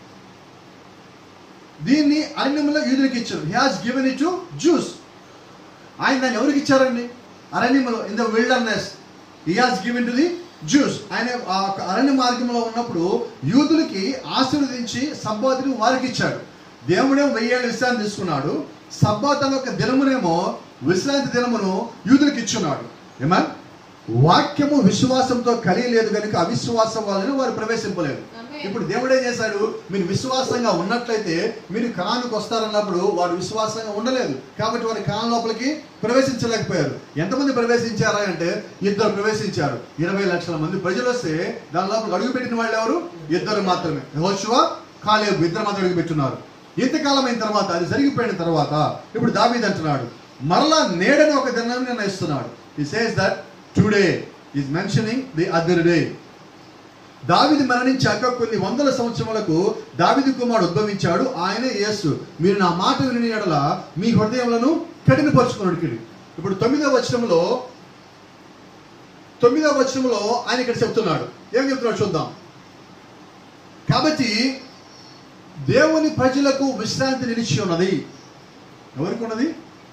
దీన్ని అరణ్యంలో యూదులకు ఇచ్చారు he has given it to Jews ఆయన దాన్ని ఎవరికి ఇచ్చారండి అరణ్యంలో in the wilderness he has given to the Jews ఆయన ఆ యొక్క అరణ్య మార్గంలో ఉన్నప్పుడు యూదులకి ఆశీర్వదించి సబ్బాతుని వారికి ఇచ్చాడు దేవుడేమో వెయ్యేళ్ళు విశ్రాంతి తీసుకున్నాడు సబ్బాత్ అనే ఒక దినమునేమో విశ్రాంతి దినమును యూదులకు ఇచ్చున్నాడు ఏమా వాక్యము విశ్వాసంతో కలియలేదు కనుక అవిశ్వాసం వలన వారు ప్రవేశింపలేదు ఆమేన్. ఇప్పుడు దేవుడు ఏం చేశాడు మీరు విశ్వాసంగా ఉన్నట్లయితే మీరు కణానికి వస్తారన్నప్పుడు వారు విశ్వాసంగా ఉండలేదు కాబట్టి వారి కణం లోపలికి ప్రవేశించలేకపోయారు ఎంతమంది ప్రవేశించారా అంటే ఇద్దరు ప్రవేశించారు ఇరవై లక్షల మంది ప్రజలు వస్తే దాని లోపల అడుగుపెట్టిన వాళ్ళు ఎవరు ఇద్దరు మాత్రమే హోషువ కాలేబు ఇద్దరు మాత్రం అడుగుపెట్టున్నారు ఇంతకాలం అయిన తర్వాత అది జరిగిపోయిన తర్వాత ఇప్పుడు దావీద్ అంటున్నాడు మరలా నేడని ఒక దినాన్ని నిర్ణయిస్తున్నాడు he says that today is mentioning the other day దావిది మరణించాక కొన్ని వందల సంవత్సరములకు దావిది కుమారుడు ఉద్భవించాడు ఆయనే యేసు మీరు నా మాట విని ఎడల మీ హృదయములను కఠినపరుచుకున్నాడు ఇప్పుడు తొమ్మిదవ వచనంలో తొమ్మిదవ వచనంలో ఆయన ఇక్కడ చెప్తున్నాడు ఏం చెప్తున్నాడు చూద్దాం కాబట్టి దేవుని ప్రజలకు విశ్రాంతి నిలిచి ఉన్నది ఎవరికి ఉన్నది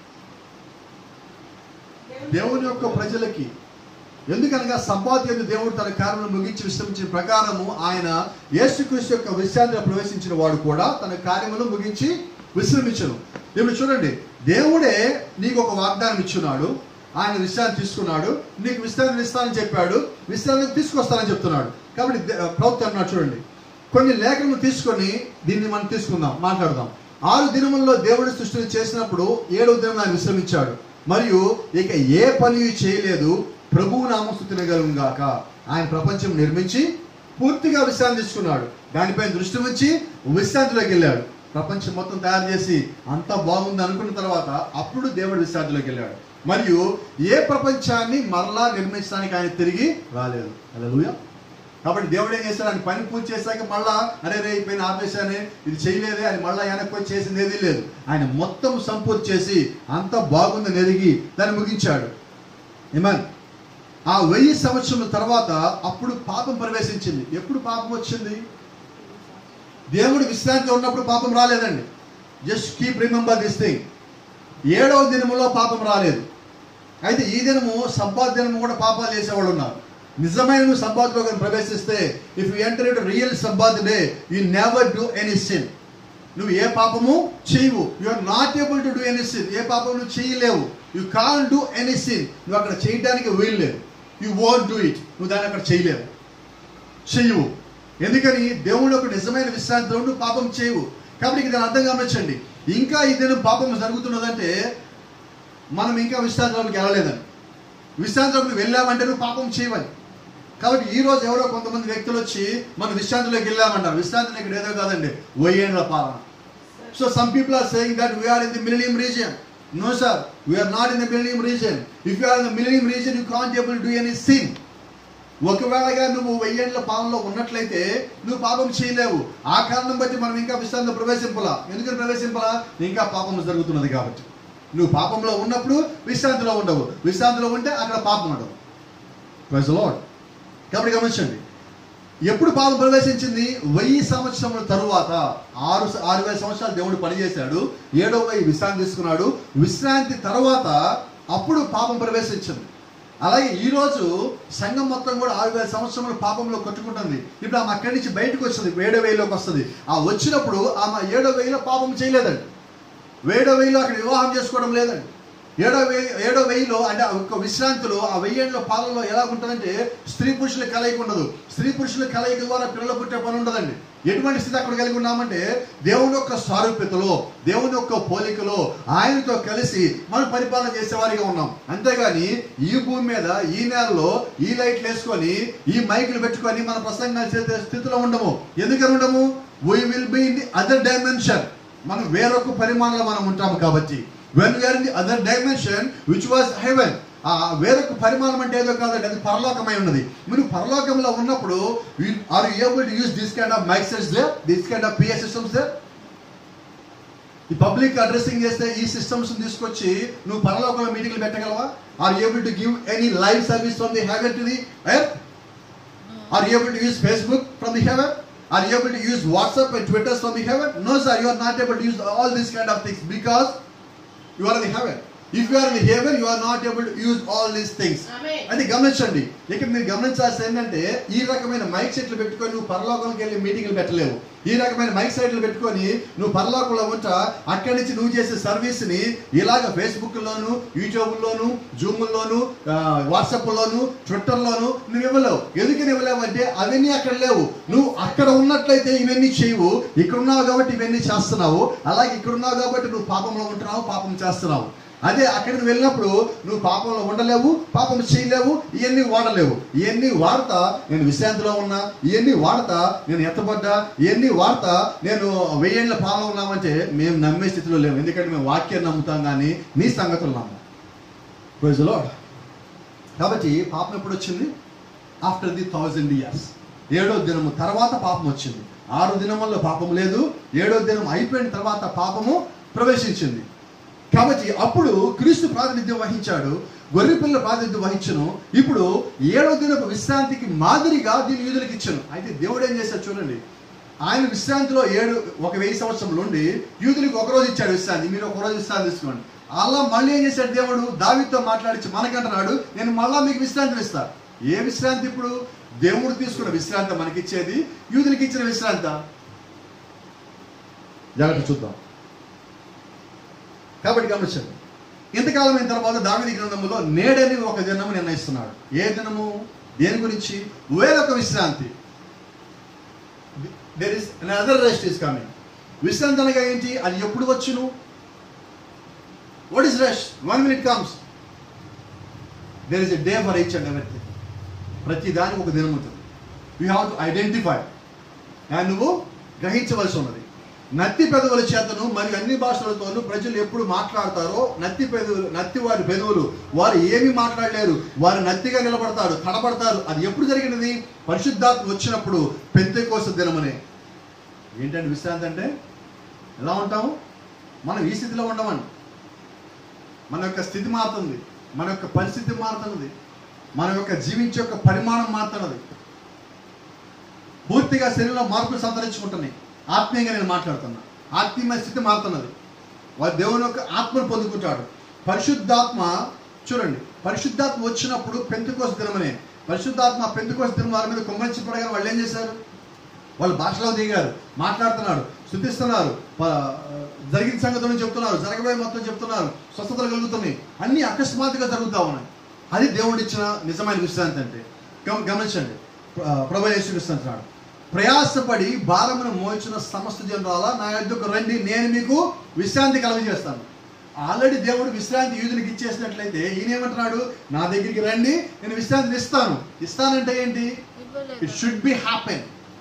దేవుని యొక్క ప్రజలకి ఎందుకనగా సంపాద్యందు దేవుడు తన కార్యములు ముగించి విశ్రమించిన ప్రకారము ఆయన యేసుక్రీస్తు యొక్క విశ్రాంతిలో ప్రవేశించిన వాడు కూడా తన కార్యములు ముగించి విశ్రమించను ఇప్పుడు చూడండి దేవుడే నీకు ఒక వాగ్దానం ఇచ్చున్నాడు ఆయన విశ్రాంతి తీసుకున్నాడు నీకు విశ్రాంతి ఇస్తానని చెప్పాడు విశ్రాంతి తీసుకొస్తానని చెప్తున్నాడు కాబట్టి దే- ప్రవక్త అన్నాడు చూడండి కొన్ని లేఖలను తీసుకొని దీన్ని మనం తీసుకుందాం మాట్లాడదాం ఆరు దినముల్లో దేవుడి సృష్టిని చేసినప్పుడు ఏడవ దినం ఆయన విశ్రమించాడు మరియు ఇక ఏ పని చేయలేదు ప్రభువు నామస్థుతినగలం గాక ఆయన ప్రపంచం నిర్మించి పూర్తిగా విశ్రాంతి తీసుకున్నాడు దానిపై దృష్టి ఉంచి విశ్రాంతిలోకి వెళ్ళాడు ప్రపంచం మొత్తం తయారు చేసి అంతా బాగుంది అనుకున్న తర్వాత అప్పుడు దేవుడు విశ్రాంతిలోకి వెళ్ళాడు మరియు ఏ ప్రపంచాన్ని మరలా నిర్మించడానికి ఆయన తిరిగి రాలేదు అలా కాబట్టి దేవుడు ఏం చేశాడు ఆయన పని పూర్తి చేశాక మళ్ళా అరే రే ఈ పైన ఆపేశానే ఇది చేయలేదే అని మళ్ళా వెనక్కి వచ్చి చేసింది ఏది లేదు ఆయన మొత్తం సంపూర్తి చేసి అంత బాగుందని ఎరిగి దాన్ని ముగించాడు ఏమన్ ఆ వెయ్యి సంవత్సరం తర్వాత అప్పుడు పాపం ప్రవేశించింది ఎప్పుడు పాపం వచ్చింది దేవుడు విశ్రాంతి ఉన్నప్పుడు పాపం రాలేదండి just keep remember this thing ఏడవ దినములో పాపం రాలేదు అయితే ఈ దినము సబ్బాత్ దినము కూడా పాపాలు చేసేవాళ్ళు ఉన్నారు నిజమైన నువ్వు సబ్బాత్లో కానీ ప్రవేశిస్తే if you enter it real Sabbath day you never do any sin నువ్వు ఏ పాపము చేయవు you are not able to do any sin ఏ పాపం నువ్వు చేయలేవు you can do any sin నువ్వు అక్కడ చేయడానికి వీలు లేదు యు వోంట్ డూ ఇట్ నువ్వు దాన్ని అక్కడ చేయలేవు చెయ్యవు ఎందుకని దేవుడు ఒక నిజమైన విశ్రాంతిలో నువ్వు పాపం చేయవు కాబట్టి ఇది అర్థం గమనించండి ఇంకా ఈ దినం పాపం జరుగుతున్నదంటే మనం ఇంకా విశ్రాంతిలోకి వెళ్ళలేదని విశ్రాంతిలోకి వెళ్ళామంటే నువ్వు పాపం చేయవని కాబట్టి ఈ రోజు ఎవరో కొంతమంది వ్యక్తులు వచ్చి మనం విశ్రాంతిలోకి వెళ్ళామంటారు విశ్రాంతి ఇక్కడ ఏదో కాదండి వెయ్యేళ్ళ పాలన so some people are saying that we are in the millennium region no sir we are not in the millennium region if you are in the millennium region you can't able do any sin ఒకవేళగా నువ్వు వెయ్యేళ్ల పాలనలో ఉన్నట్లయితే నువ్వు పాపం చేయలేవు ఆ కారణం బట్టి మనం ఇంకా విశ్రాంతిలో ప్రవేశింపలా ఎందుకని ప్రవేశింపలా ఇంకా పాపం జరుగుతున్నది కాబట్టి నువ్వు పాపంలో ఉన్నప్పుడు విశ్రాంతిలో ఉండవు విశ్రాంతిలో ఉంటే అక్కడ పాపం ఉండవు ప్రైజ్ లార్డ్ కాబట్టి గమనించండి ఎప్పుడు పాపం ప్రవేశించింది వెయ్యి సంవత్సరముల తరువాత ఆరు ఆరు వేల సంవత్సరాలు దేవుడు పనిచేశాడు ఏడో వెయ్యి విశ్రాంతి తీసుకున్నాడు విశ్రాంతి తర్వాత అప్పుడు పాపం ప్రవేశించింది అలాగే ఈ రోజు సంఘం మొత్తం కూడా ఆరు వేల సంవత్సరముల పాపంలో కొట్టుకుంటుంది ఇప్పుడు ఆమె అక్కడి నుంచి బయటకు వస్తుంది ఏడో వెయ్యిలోకి వస్తుంది ఆ వచ్చినప్పుడు ఆమె ఏడో వెయ్యిలో పాపం చేయలేదండి ఏడో వెయ్యిలో అక్కడ వివాహం చేసుకోవడం లేదండి ఏడో వెయ్యి ఏడో వెయ్యిలో అంటే ఆ ఒక్క విశ్రాంతిలో ఆ వెయ్యేళ్ళ పాలలో ఎలా ఉంటుందంటే స్త్రీ పురుషుల కలయిక ఉండదు స్త్రీ పురుషుల కలయిక ద్వారా పిల్లలు పుట్టే పని ఉండదండి ఎటువంటి స్థితి అక్కడ కలిగి ఉన్నామంటే దేవుని యొక్క సారూప్యతలో దేవుని యొక్క పోలికలో ఆయనతో కలిసి మనం పరిపాలన చేసేవారిగా ఉన్నాం అంతేగాని ఈ భూమి మీద ఈ నెలలో ఈ లైట్లు వేసుకొని ఈ మైకులు పెట్టుకొని మన ప్రసంగాలు చేసే స్థితిలో ఉండము ఎందుకని ఉండము we will be in the other dimension మనం వేరొక పరిమాణంలో మనం ఉంటాము కాబట్టి when we are in the other dimension which was heaven ఆ వేరొక పరిమాణం అంటే ఏదో కాదండి అది పరలోకమై ఉన్నది మీరు పరలోకంలో ఉన్నప్పుడు are able to use this kind of mic sets they this kind of PS systems they ఈ పబ్లిక్ అడ్రస్సింగ్ చేస్తే ఈ సిస్టమ్స్ తీసుకొచ్చి నువ్వు పరలోకంలో మీటింగ్లు పెట్టగలవా are able to give any live service from the heaven to the earth Are you able to use Facebook from the heaven? Are you able to use WhatsApp and Twitter from the heaven? No, sir, you are not able to use all these kind of things because you are in the heaven. If you are in the heaven, you are not able to use all these things. Amen. అది గమనించండి ఇక్కడ మీరు గమనించాల్సింది ఏంటంటే ఈ రకమైన mic సెట్లు పెట్టుకొని నువ్వు పరలోకంకి వెళ్ళి మీటింగ్లు పెట్టలేవు ఈ రకమైన మైక్ సెట్లు పెట్టుకొని నువ్వు పరలోకంలో ఉంటా అక్కడి నుంచి నువ్వు చేసే సర్వీస్ ని ఇలాగ ఫేస్బుక్ లోను యూట్యూబ్ లోను జూమ్ లోను వాట్సాప్ లోను ట్విట్టర్ లోను నువ్వు ఇవ్వలేవు ఎందుకని ఇవ్వలేవు అంటే అవన్నీ అక్కడ లేవు నువ్వు అక్కడ ఉన్నట్లయితే ఇవన్నీ చేయవు ఇక్కడ ఉన్నావు కాబట్టి ఇవన్నీ చేస్తున్నావు అలాగే ఇక్కడ ఉన్నావు కాబట్టి నువ్వు పాపంలో ఉంటున్నావు పాపం చేస్తున్నావు అదే అక్కడికి వెళ్ళినప్పుడు నువ్వు పాపంలో ఉండలేవు పాపం చేయలేవు ఇవన్నీ వాడలేవు ఇవన్నీ వాడతా నేను విశ్రాంతిలో ఉన్నా ఇవన్నీ వాడతా నేను ఎత్తబడ్డా ఇవన్నీ వాడతా నేను వెయ్యేళ్ళ పాలన ఉన్నామంటే మేము నమ్మే స్థితిలో లేవు ఎందుకంటే మేము వాక్యాన్ని నమ్ముతాం కానీ నీ సంగతులు నమ్మం ప్రైజ్ లార్డ్ కాబట్టి పాపం ఎప్పుడు వచ్చింది ఆఫ్టర్ ది థౌజండ్ ఇయర్స్ ఏడో దినము తర్వాత పాపం వచ్చింది ఆరు దినముల్లో పాపం లేదు ఏడో దినం అయిపోయిన తర్వాత పాపము ప్రవేశించింది కాబట్టి అప్పుడు క్రీస్తు ప్రాతినిధ్యం వహించాడు గొర్రెపిల్ల ప్రాతినిధ్యం వహించను ఇప్పుడు ఏడో దినపు విశ్రాంతికి మాదిరిగా దీన్ని యూదులకు ఇచ్చను అయితే దేవుడు ఏం చేశాడు చూడండి ఆయన విశ్రాంతిలో ఏడు ఒక వెయ్యి సంవత్సరంలో ఉండి యూదులకు ఒక రోజు ఇచ్చాడు విశ్రాంతి మీరు ఒక రోజు విశ్రాంతి తీసుకోండి అలా మళ్ళీ ఏం చేశాడు దేవుడు దావితో మాట్లాడించి మనకంటున్నాడు నేను మళ్ళా మీకు విశ్రాంతిని ఇస్తా ఏ విశ్రాంతి ఇప్పుడు దేవుడు తీసుకున్న విశ్రాంతి మనకిచ్చేది యూదులకు ఇచ్చిన విశ్రాంత జాగ్రత్త చూద్దాం కాబట్టి గమనించండి ఇంతకాలం అయిన తర్వాత దావిది గ్రంథములో నేడని ఒక దినము నిర్ణయిస్తున్నాడు ఏ దినము దేని గురించి వేరొక విశ్రాంతి there is other rest is coming విశ్రాంతి అనగా ఏంటి అది ఎప్పుడు వచ్చును what is rest one minute comes there is a day for each and everything ప్రతి దానికి ఒక దినం ఉంటుంది you have to identify and నువ్వు గ్రహించవలసి ఉన్నది నత్తి పెదవుల చేతను మరియు అన్ని భాషలతోనూ ప్రజలు ఎప్పుడు మాట్లాడతారో నత్తి పెదవులు నత్తి వారి పెదవులు వారు ఏమి మాట్లాడలేరు వారు నత్తిగా నిలబడతారు కనబడతారు అది ఎప్పుడు జరిగినది పరిశుద్ధాత్మ వచ్చినప్పుడు పెంతెకోస దినమనే ఏంటంటే విశ్రాంతి అంటే ఎలా ఉంటాము మనం ఈ స్థితిలో ఉండమండి మన యొక్క స్థితి మారుతుంది మన యొక్క పరిస్థితి మారుతున్నది మన యొక్క జీవించే యొక్క పరిమాణం మారుతున్నది పూర్తిగా శరీరంలో మార్పులు సంతరించుకుంటున్నాయి ఆత్మీయంగా నేను మాట్లాడుతున్నా ఆత్మీయ స్థితి మారుతున్నది వారు దేవుని యొక్క ఆత్మను పొందుకుంటాడు పరిశుద్ధాత్మ చూడండి పరిశుద్ధాత్మ వచ్చినప్పుడు పెంతుకోస దినమనే పరిశుద్ధాత్మ పెంతుకోస దినం వారి మీద కుమ్మరించబడగా వాళ్ళు ఏం చేశారు వాళ్ళు భాషలో దిగారు మాట్లాడుతున్నారు శుద్ధిస్తున్నారు ప- జరిగిన సంగతులను చెప్తున్నారు జరగబోయే మొత్తం చెప్తున్నారు స్వస్థతలు కలుగుతున్నాయి అన్ని అకస్మాత్తుగా జరుగుతూ ఉన్నాయి అది దేవుడిచ్చిన నిజమైన విశ్రాంతి అంటే గమ- గమనించండి ప్ర- ప్రభు యేసు అంటున్నాడు ప్రయాసపడి భారమును మోచిన సమస్త జనరాల నా యొద్దకు రండి నేను మీకు విశ్రాంతి కలుగజేస్తాను ఆల్రెడీ దేవుడు విశ్రాంతి యూదులకు ఇచ్చేసినట్లయితే ఈయన ఏమంటున్నాడు నా దగ్గరికి రండి నేను విశ్రాంతిని ఇస్తాను ఇస్తానంటే ఏంటి it should be happen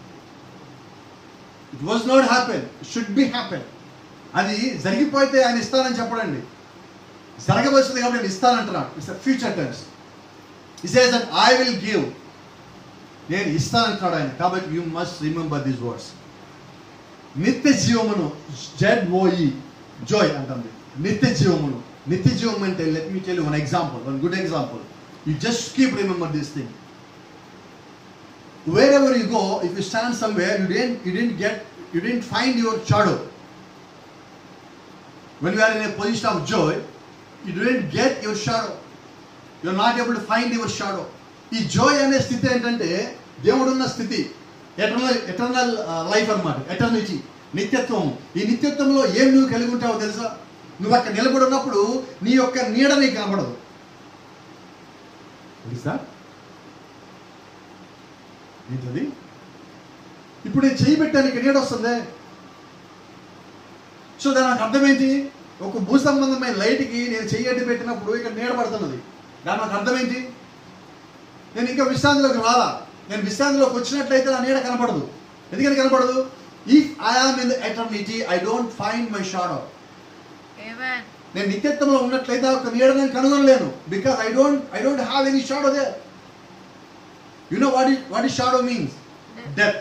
it was not happen it should be happen అది జరిగిపోతే ఆయన ఇస్తానని చెప్పడండి జరగవలసింది కాబట్టి నేను ఇస్తానంటున్నాడు it's future tense is I will give నేను ఇస్తానంటున్నాడు ఆయన కాబట్టి you must remember these words నిత్య జీవమును జెడ్ ఓఈ జోయ్ అంటుంది నిత్య జీవమును నిత్య జీవం అంటే let me tell one example one good example you just keep remember this thing wherever you go, if you stand somewhere, you didn't you didn't get you didn't find your shadow. When you are in a position of joy, you didn't get your shadow. You're not able to find your shadow. ఈ జోయ్ అనే స్థితి ఏంటంటే దేవుడు ఉన్న స్థితి eternal eternal life అన్నమాట eternity నిత్యత్వం ఈ నిత్యత్వంలో ఏం నువ్వు కలిగి ఉంటావో తెలుసా నువ్వు అక్కడ నిలబడి ఉన్నప్పుడు నీ యొక్క నీడ నీకు కనబడదు తెలుసా ఏంటది ఇప్పుడు నేను చేయి పెట్టాను ఇక్కడ నీడ వస్తుంది సో దాని నాకు అర్థం ఏంటి ఒక భూ సంబంధమైన లైట్కి నేను చెయ్యి అడ్డు పెట్టినప్పుడు ఇక్కడ నీడ పడుతున్నది దాని నాకు అర్థం ఏంటి నేను ఇంకా విశ్రాంతిలోకి రాలా నేను విశ్రాంతిలోకి వచ్చినట్లయితే నా నీడ కనపడదు ఎందుకని కనపడదు if I am in the eternity I don't find my shadow Amen. నేను నిత్యత్వంలో ఉన్నట్లయితే ఒక నీడ నేను కనుగొనలేను because I don't I don't have any shadow they you know what is what is shadow means death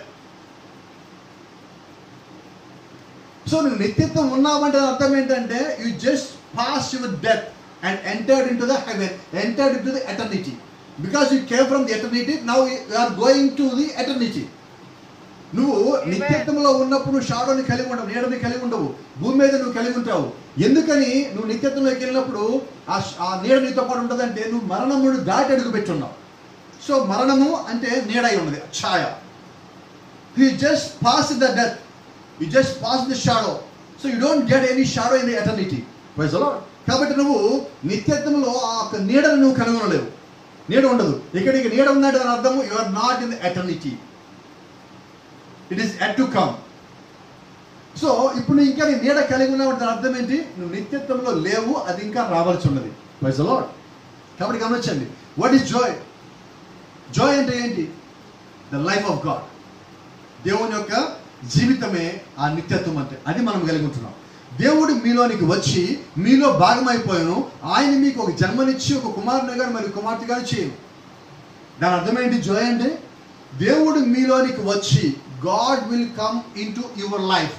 so నువ్వు నిత్యత్వం ఉన్నావంటే దాని అర్థం ఏంటంటే you just pass your death and entered into the heaven entered into the eternity because you came from the eternity now you are going to the eternity నువ్వు నిత్యత్వంలో ఉన్నప్పుడు నువ్వు షాడోని కలిగి ఉండవు నీడని కలిగి ఉండవు భూమి మీద నువ్వు కలిగి ఉంటావు ఎందుకని నువ్వు నిత్యత్వంలోకి వెళ్ళినప్పుడు ఆ ష- ఆ నీడ నీతో పాటు ఉంటుందంటే నువ్వు మరణమును దాటి అడుగు పెట్టున్నావు సో మరణము అంటే నీడ అయి ఉన్నది ఛాయ you just pass the death you just pass the shadow so you don't get any shadow in the eternity కాబట్టి నువ్వు నిత్యత్వంలో ఆ యొక్క నీడను నువ్వు కనుగొనలేవు నీడ ఉండదు ఇక్కడికి నీడ ఉన్నట్టు దాని అర్థము you are not in the eternity it is yet to come so ఇప్పుడు నువ్వు ఇంకా నీ నీడ కలిగి ఉన్నావు దాని అర్థం ఏంటి నువ్వు నిత్యత్వంలో లేవు అది ఇంకా రావాల్సి ఉన్నది ప్రైజ్ లాడ్ కాబట్టి గమనించండి వాట్ ఈస్ జాయ్ జాయ్ అంటే ఏంటి ద లైఫ్ ఆఫ్ గాడ్ దేవుని యొక్క జీవితమే ఆ నిత్యత్వం అంటే అది మనం కలిగి ఉంటున్నాం దేవుడు మీలోనికి వచ్చి మీలో భాగమైపోయాను ఆయన మీకు ఒక జన్మనిచ్చి ఒక కుమారుని గారు మరి కుమార్తె గారు చేయను దాని అర్థం ఏంటి జోయ్ అంటే దేవుడు మీలోనికి వచ్చి God will come into your life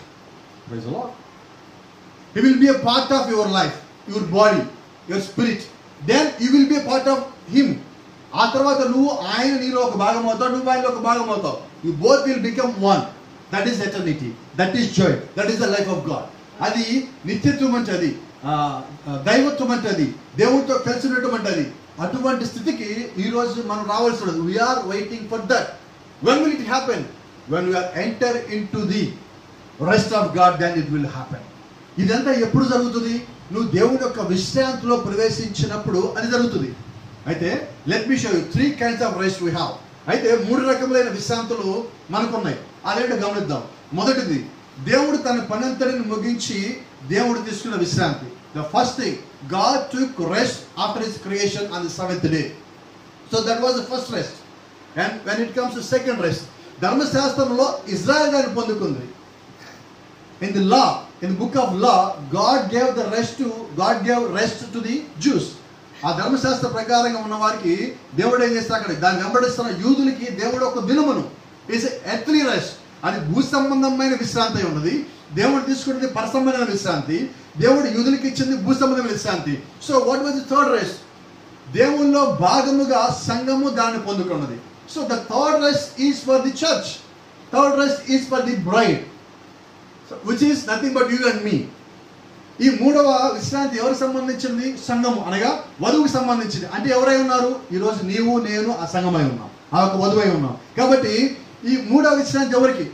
he will be a part of your life your body your spirit then you will be a part of him ఆ తర్వాత నువ్వు ఆయన నీలో ఒక భాగం అవుతావు నువ్వు ఆయనలో ఒక భాగం అవుతావు you both will become one that is eternity that is joy that is the life of God అది నిత్యత్వం అంటే అది ఆ, ఆ, దైవత్వం అంటే అది దేవుడితో కలిసినటువంటి అది అటువంటి స్థితికి ఈ రోజు మనం రావాల్సి ఉన్నది we are waiting for that when will it happen when we are enter into the rest of God then it will happen ఇదంతా ఎప్పుడు జరుగుతుంది నువ్వు దేవుడి యొక్క విశ్రాంతిలో ప్రవేశించినప్పుడు అది జరుగుతుంది అయితే let me show you three kinds of rest we have అయితే మూడు రకములైన విశ్రాంతులు మనకున్నాయి అదేంటో గమనిద్దాం మొదటిది దేవుడు తన పనంతటిని ముగించి దేవుడు తీసుకున్న విశ్రాంతి the first thing God took rest after his creation on the seventh day so that was the first rest and when it comes to second rest ధర్మశాస్త్రంలో ఇజ్రాయెల్ గారిని పొందుకుంది in the law in the book of law God gave the rest to God gave rest to the Jews ఆ ధర్మశాస్త్ర ప్రకారంగా ఉన్న వారికి దేవుడు ఏం చేస్తాడు అక్కడ దాన్ని వెంబడిస్తున్న యూదులకి దేవుడు ఒక దినమును ఈస్ ఎర్త్లీ రెస్ట్ అది భూ సంబంధమైన విశ్రాంతి అయి ఉన్నది దేవుడు తీసుకున్నది పరసంబంధమైన విశ్రాంతి దేవుడు యూదులకి ఇచ్చింది భూ సంబంధమైన విశ్రాంతి so what was the third rest దేవుల్లో భాగముగా సంఘము దాన్ని పొందుకున్నది so the third rest is for the church third rest is for the bride which is nothing but you and me ఈ మూడవ విశ్రాంతి ఎవరికి సంబంధించింది సంఘము అనగా వధువుకి సంబంధించింది అంటే ఎవరై ఉన్నారు ఈ రోజు నీవు నేను ఆ సంఘమై ఉన్నాం ఆ యొక్క వధువై ఉన్నాం కాబట్టి ఈ మూడవ విశ్రాంతి ఎవరికి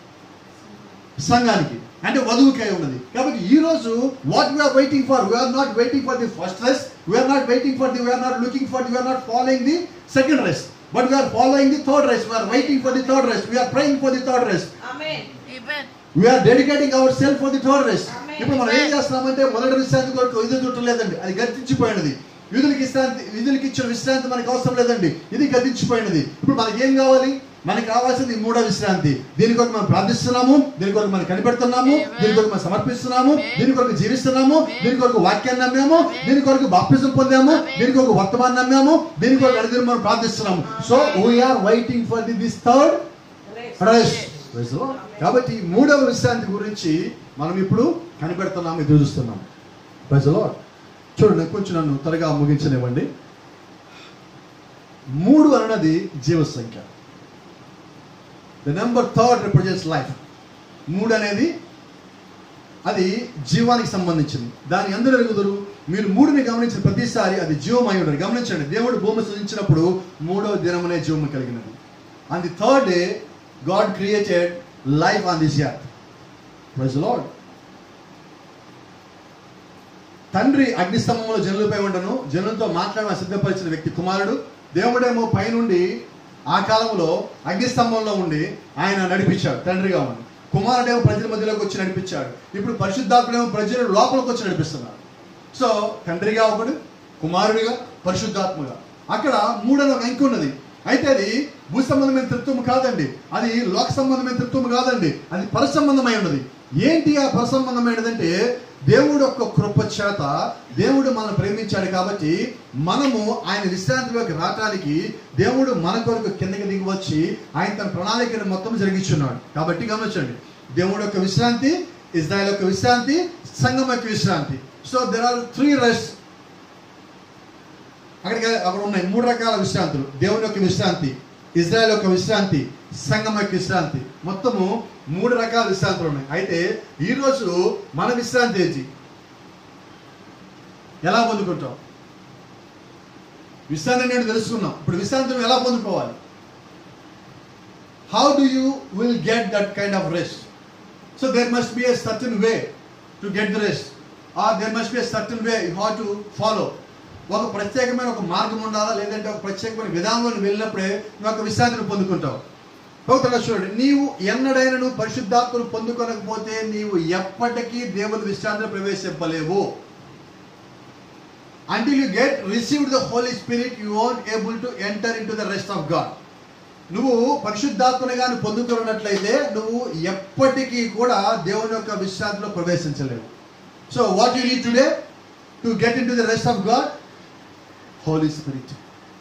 సంఘానికి అంటే వధువుకి అయి ఉన్నది కాబట్టి ఈ రోజు what we are waiting for we are not waiting for the first rest we are not waiting for the we are not looking for the we are not following the second rest but we are following the third rest we are waiting for the third rest we are praying for the third rest Amen. Amen. We are dedicating our self for the third rest Amen. ఇప్పుడు మనం ఏం చేస్తున్నామంటే మొదటి విశ్రాంతి కొరకు ఇది చుట్టలేదండి అది గతించిపోయినది విధులకి విశ్రాంతి విధులకి ఇచ్చిన విశ్రాంతి మనకి అవసరం లేదండి ఇది గతించిపోయినది ఇప్పుడు మనకి ఏం కావాలి మనకి కావాల్సింది ఈ మూడో విశ్రాంతి దీని కొరకు మనం ప్రార్థిస్తున్నాము దీని కొరకు మనం కనిపెడుతున్నాము Amen. దీని కొరకు మనం సమర్పిస్తున్నాము Amen. దీని కొరకు జీవిస్తున్నాము Amen. దీని కొరకు వాక్యాన్ని నమ్మాము Amen. దీని కొరకు బాప్తిజం పొందాము Amen. దీని కొరకు వర్తమానం నమ్మాము దీని కొరకు అడిగిన మనం ప్రార్థిస్తున్నాము so we are waiting for the this third Rest. Praise. Praise the Lord. కాబట్టి ఈ మూడవ విశ్రాంతి గురించి మనం ఇప్పుడు కనిపెడుతున్నాం ఎదురు చూస్తున్నాం ప్రైజ్ లాడ్ చూడండి కొంచెం నన్ను త్వరగా ముగించనివ్వండి మూడు అన్నది జీవ సంఖ్య the number third represents life మూడు అనేది అది జీవానికి సంబంధించింది దాని అందరూ ఎరుగుదరు మీరు మూడుని గమనించిన ప్రతిసారి అది జీవమై ఉండరు గమనించండి దేవుడు భూమి సృజించినప్పుడు మూడవ దినమునే జీవము కలిగినది on the third day God created life on this earth praise Lord తండ్రి అగ్నిస్తంభంలో జనులపై ఉండను జనులతో మాట్లాడిన సిద్ధపరిచిన వ్యక్తి కుమారుడు దేవుడేమో పైనుండి ఆ కాలంలో అగ్నిస్తంభంలో ఉండి ఆయన నడిపించాడు తండ్రిగా ఉండి కుమారుడేమో ప్రజల మధ్యలోకి వచ్చి నడిపించాడు ఇప్పుడు పరిశుద్ధాత్మడేమో ప్రజలు లోపలికి వచ్చి నడిపిస్తున్నాడు సో తండ్రిగా ఒకడు కుమారుడిగా పరిశుద్ధాత్మగా అక్కడ మూడవ వెంక ఉన్నది అయితే అది భూ సంబంధమైన తత్వం కాదండి అది లోక సంబంధమైన తత్వం కాదండి అది పరసంబంధమై ఉన్నది ఏంటి ఆ పరసంబంధమైనదంటే దేవుడు యొక్క కృప చేత దేవుడు మనల్ని ప్రేమించాడు కాబట్టి మనము ఆయన విశ్రాంతిలోకి రావటానికి దేవుడు మన కొరకు కిందకి దిగి వచ్చి ఆయన తన ప్రణాళికను మొత్తం జరిగించున్నాడు కాబట్టి గమనించండి దేవుడు యొక్క విశ్రాంతి ఇజ్రాయల్ యొక్క విశ్రాంతి సంఘం యొక్క విశ్రాంతి so there are three rest అక్కడికి అక్కడ ఉన్నాయి మూడు రకాల విశ్రాంతులు దేవుని యొక్క విశ్రాంతి ఇజ్రాయెల్ యొక్క విశ్రాంతి సంఘం యొక్క విశ్రాంతి మొత్తము మూడు రకాల విశ్రాంతులు ఉన్నాయి అయితే ఈరోజు మన విశ్రాంతి ఏంటి ఎలా పొందుకుంటాం విశ్రాంతి అనేది తెలుసుకున్నాం ఇప్పుడు విశ్రాంతిని ఎలా పొందుకోవాలి how do you will get that kind of rest so there must be a certain way to get the rest or there must be a certain way you have to follow ఒక ప్రత్యేకమైన ఒక మార్గం ఉండాలా లేదంటే ఒక ప్రత్యేకమైన విధానంలో నువ్వు వెళ్ళినప్పుడే నువ్వు ఒక విశ్రాంతిని పొందుకుంటావు ఒకటి చూడండి నీవు ఎన్నడైనా నువ్వు పరిశుద్ధాత్మను పొందుకొనకపోతే నీవు ఎప్పటికీ దేవుని విశ్రాంతిని ప్రవేశింపలేవు until you get received the Holy Spirit, you won't able to enter into the rest of God. నువ్వు పరిశుద్ధాత్మని కానీ పొందుకున్నట్లయితే నువ్వు ఎప్పటికీ కూడా దేవుని యొక్క విశ్రాంతిలో ప్రవేశించలేవు so what you need today to get into the rest of God Holy Spirit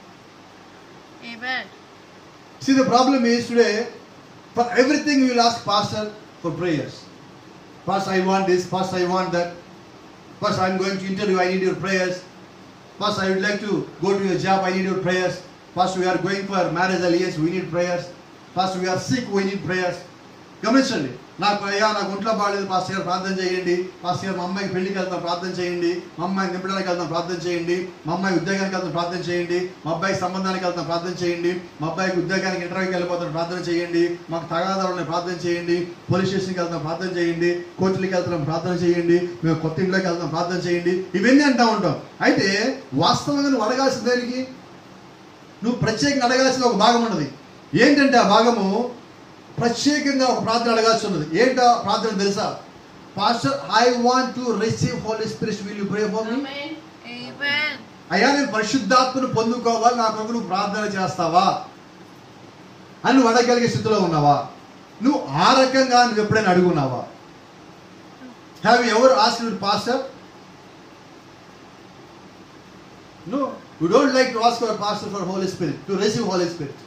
Amen. See, the problem is today, for everything we will ask Pastor for prayers. Pastor, I want this. Pastor, I want that. Pastor, I'm going to interview. I need your prayers. Pastor, I would like to go to your job. I need your prayers. Pastor, we are going for marriage alliance. We need prayers. Pastor, we are sick. We need prayers. గమనించండి నాకు అయ్యా నాకు ఒంట్లో బాగాలేదు pastor గారు ప్రార్థన చేయండి pastor గారు మా అమ్మాయికి పెళ్లికి వెళ్తాం ప్రార్థన చేయండి మా అమ్మాయిని నింపడానికి వెళ్తాం ప్రార్థన చేయండి మా అమ్మాయి ఉద్యోగానికి వెళ్తాం ప్రార్థన చేయండి మా అబ్బాయికి సంబంధానికి వెళ్తాం ప్రార్థన చేయండి మా అబ్బాయికి ఉద్యోగానికి ఇంటర్వ్యూకి వెళ్ళిపోతాం ప్రార్థన చేయండి మాకు తగాదాలని ప్రార్థన చేయండి పోలీస్ స్టేషన్కి వెళ్తాం ప్రార్థన చేయండి కోర్టులకి వెళ్తాం ప్రార్థన చేయండి మేము కొత్త ఇంట్లోకి వెళ్తాం ప్రార్థన చేయండి ఇవన్నీ అంటా ఉంటాం అయితే వాస్తవంగా నువ్వు అడగాల్సిన దానికి నువ్వు ప్రత్యేకంగా అడగాల్సిన ఒక భాగం ఉన్నది ఏంటంటే ఆ భాగము ప్రత్యేకంగా ఒక ప్రార్థన అడగాల్సి ఉన్నది ఏంటో ప్రార్థన తెలుసా pastor I want to receive Holy Spirit will you pray for me Amen. Amen. అయ్యా నేను పరిశుద్ధాత్మను పొందుకోవాలి నా కొరకు నువ్వు ప్రార్థన చేస్తావా అని నువ్వు అడగలిగే స్థితిలో ఉన్నావా నువ్వు ఆ రకంగా నువ్వు ఎప్పుడైనా అడుగున్నావా హ్యావ్ ఎవరు ask your pastor no you don't like to ask your pastor for Holy Spirit to receive Holy Spirit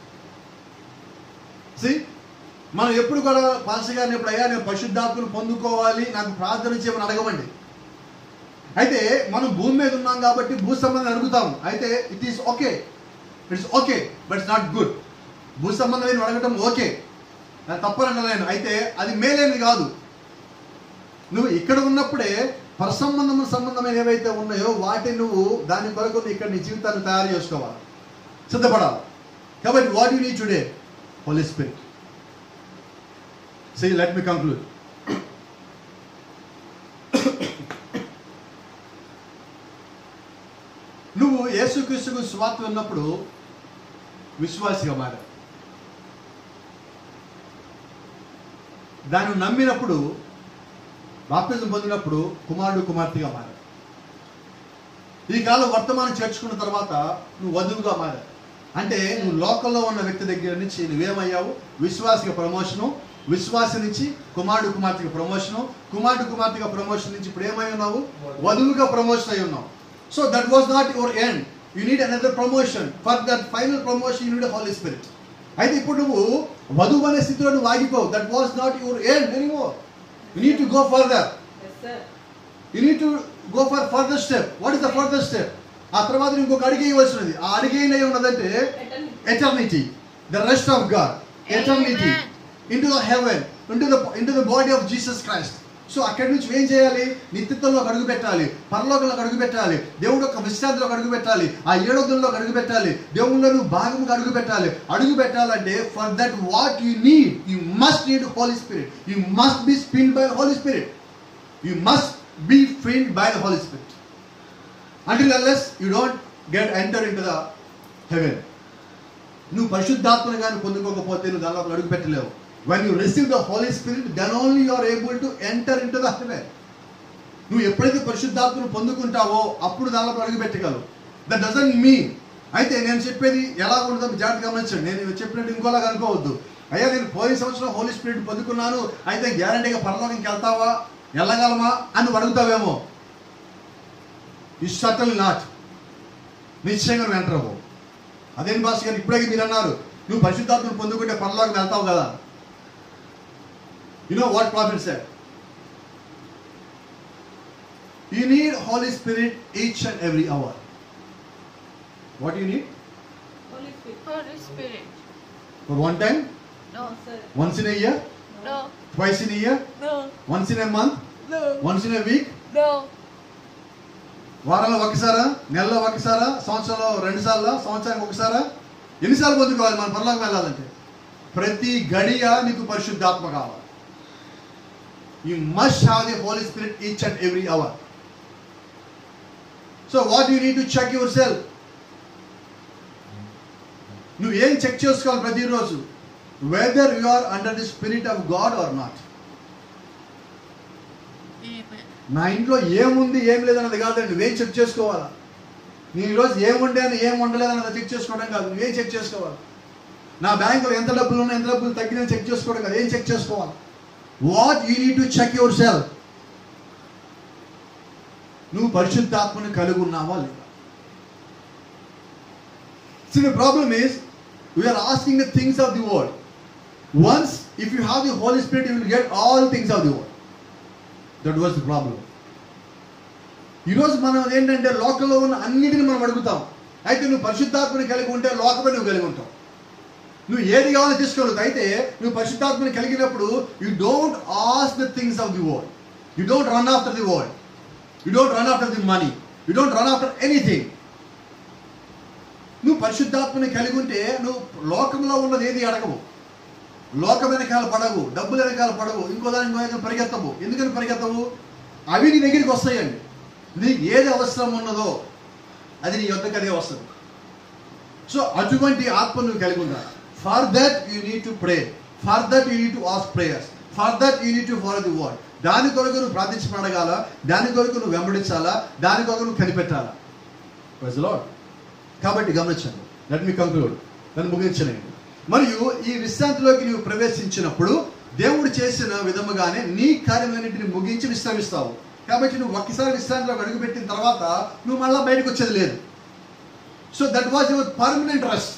see మనం ఎప్పుడు కూడా పాస్టర్ గారిని ఎప్పుడు అయ్యా నేను పరిశుద్ధాత్మను పొందుకోవాలి నాకు ప్రార్థన చేయమని అడగమండి అయితే మనం భూమి మీద ఉన్నాం కాబట్టి భూ సంబంధం అడుగుతాము అయితే it is okay it's okay but it's not good భూ సంబంధమైన అడగటం ఓకే అది తప్పనంట నేను అయితే అది మేలేనిది కాదు నువ్వు ఇక్కడ ఉన్నప్పుడే పరసంబంధం సంబంధమైన ఏవైతే ఉన్నాయో వాటిని నువ్వు దాని కొరకు నువ్వు ఇక్కడ నీ జీవితాన్ని తయారు చేసుకోవాలి సిద్ధపడాలి కాబట్టి what you need today Holy Spirit see let me conclude నువ్వు యేసుక్రీస్తుకు స్వార్థ ఉన్నప్పుడు విశ్వాసిగా మారావు దాన్ని నమ్మినప్పుడు బాప్తిజం పొందినప్పుడు కుమారుడు కుమార్తెగా మారావు ఈ కాలం వర్తమానం చేర్చుకున్న తర్వాత నువ్వు వధువుగా మారావు అంటే నువ్వు లోకల్లో ఉన్న వ్యక్తి దగ్గర నుంచి నువ్వేమయ్యావు విశ్వాసిక ప్రమోషను విశ్వాస నుంచి కుమారుడు కుమార్తెగా ప్రమోషను కుమారుడు కుమార్తెగా ప్రమోషన్ నుంచి ఇప్పుడు ఏమై ఉన్నావు వధువుగా ప్రమోషన్ అయి ఉన్నావు so that was not your end you need another promotion for that final promotion you need Holy Spirit అయితే ఇప్పుడు నువ్వు వధువు అనే స్థితిలో నువ్వు ఆగిపోవు that was not your end anymore you need to go further Yes, sir. You need to go for further step what is the further step ఆ తర్వాత ఇంకొక అడిగి ఇవ్వాల్సినది ఆ అడిగి ఏం ఉన్నదంటే Eternity. eternity, the rest of God, eternity, Amen. into the heaven, into the into the body of Jesus Christ. So అక్కడి నుంచి ఏం చేయాలి నిత్యత్వంలో అడుగు పెట్టాలి పరలోకంలో అడుగు పెట్టాలి దేవుడు యొక్క విశ్రాంతిలో అడుగు పెట్టాలి ఆ ఏడొద్దుల్లో అడుగు పెట్టాలి దేవుళ్ళలో నువ్వు భాగంగా అడుగు పెట్టాలి అడుగు పెట్టాలంటే for that what you need you must need Holy Spirit you must be spin by Holy Spirit you must be filled by the Holy Spirit until unless you don't get enter into the heaven నువ్వు పరిశుద్ధాత్మను కానీ పొందుకోకపోతే నువ్వు దానిలో అడుగు పెట్టలేవు when you receive the Holy Spirit then only you are able to enter into the heaven నువ్వు ఎప్పుడైతే పరిశుద్ధాత్మను పొందుకుంటావో అప్పుడు దానిలో అడుగు పెట్టగలవు దట్ డజంట్ మీన్ అయితే నేను చెప్పేది ఎలా ఉంటుందో మీరు జాగ్రత్తగా గమనించండి నేను చెప్పినట్టు ఇంకోలాగా అనుకోవద్దు అయ్యా నేను పోయిన సంవత్సరం హోలీ స్పిరిట్ పొందుకున్నాను అయితే గ్యారంటీగా పరలోకంకి వెళ్తావా వెళ్ళగలమా అని నువ్వు అడుగుతావేమో ఈ సటల్ నాట్ నిశ్చయంగా నువ్వు ఎంటర్ అవ్వవు అదేం భాష గారు ఇప్పుడే మీరు అన్నారు నువ్వు పరిశుద్ధాత్మను పొందుకుంటే పరలోకి వెళ్తావు కదా you know what prophet said you need Holy Spirit each and every hour what you need Holy Spirit. Holy Spirit. For one time No. Sir. Once in year No. Twice in year No. Once in a month No. Once in a week No. వారంలో ఒకసారా నెలలో ఒకసారా సంవత్సరంలో రెండు సార్లు సంవత్సరానికి ఒకసారా ఎన్నిసార్లు పొందుకోవాలి మన పరలోకి వెళ్ళాలంటే ప్రతి గడియ నీకు పరిశుద్ధాత్మ కావాలి you must have the Holy Spirit each and every hour so what you need to check your self నువ్వు ఏం చెక్ చేసుకోవాలి ప్రతిరోజు whether you are under the Spirit of God or not Amen. నా ఇంట్లో ఏముంది ఏం లేదన్నది కాదండి నువ్వేం చెక్ చేసుకోవాలా నేను ఈరోజు ఏం వండాను ఏం వండలేదన్నది చెక్ చేసుకోవడం కాదు నువ్వేం చెక్ చేసుకోవాలి నా బ్యాంకులో ఎంత డబ్బులు ఉన్నాయి ఎంత డబ్బులు తగ్గినా చెక్ చేసుకోవడం కాదు ఏం చెక్ చేసుకోవాలి what you need to check your self నువ్వు పరిశుద్ధాత్మని కలిగి ఉన్నావా లేదా See, the problem is, we are asking the things of the world. Once, if you have the Holy Spirit, you will get all things of the world. That was the problem ఈరోజు మనం ఏంటంటే లోకంలో ఉన్న అన్నిటిని మనం అడుగుతాం అయితే నువ్వు పరిశుద్ధాత్మని కలిగి ఉంటే లోకమే నువ్వు కలిగి ఉంటావు నువ్వు ఏది కావాలో తీసుకోగలుగుతావు అయితే నువ్వు పరిశుద్ధాత్మని కలిగినప్పుడు you don't ask the things of the world you don't run after the world you don't run after the money you don't run after anything నువ్వు పరిశుద్ధాత్మని కలిగి ఉంటే నువ్వు లోకంలో ఉన్నది ఏది అడగవు లోకం వెనకాల పడవు డబ్బుల వెనకాల పడవు ఇంకో దాని ఇంకో దానికి పరిగెత్తవు ఎందుకని పరిగెత్తవు అవి నీ దగ్గరికి వస్తాయండి నీకు ఏది అవసరం ఉన్నదో అది నీ యొద్దకు అదే వస్తుంది సో అటువంటి ఆత్మ నువ్వు కలిగి ఉండాలి for that you need to pray for that you need to ask prayers for that you need to follow the word దాని కొరకు నువ్వు ప్రార్థించబడగాల దాని కొరకు నువ్వు వెంబడించాలా దాని కొరకు నువ్వు కనిపెట్టాలా ప్రజలో కాబట్టి గమనించండి లెట్ మీ కంక్లూడ్ దాన్ని ముగించలేండి మరియు ఈ విశ్రాంతిలోకి నీవు ప్రవేశించినప్పుడు దేవుడు చేసిన విధముగానే నీ కార్యములన్నింటిని ముగించి విశ్రమిస్తావు కాబట్టి నువ్వు ఒక్కసారి విశ్రాంతిలోకి అడుగుపెట్టిన తర్వాత నువ్వు మళ్ళీ బయటకు వచ్చేది లేదు so that was your permanent rest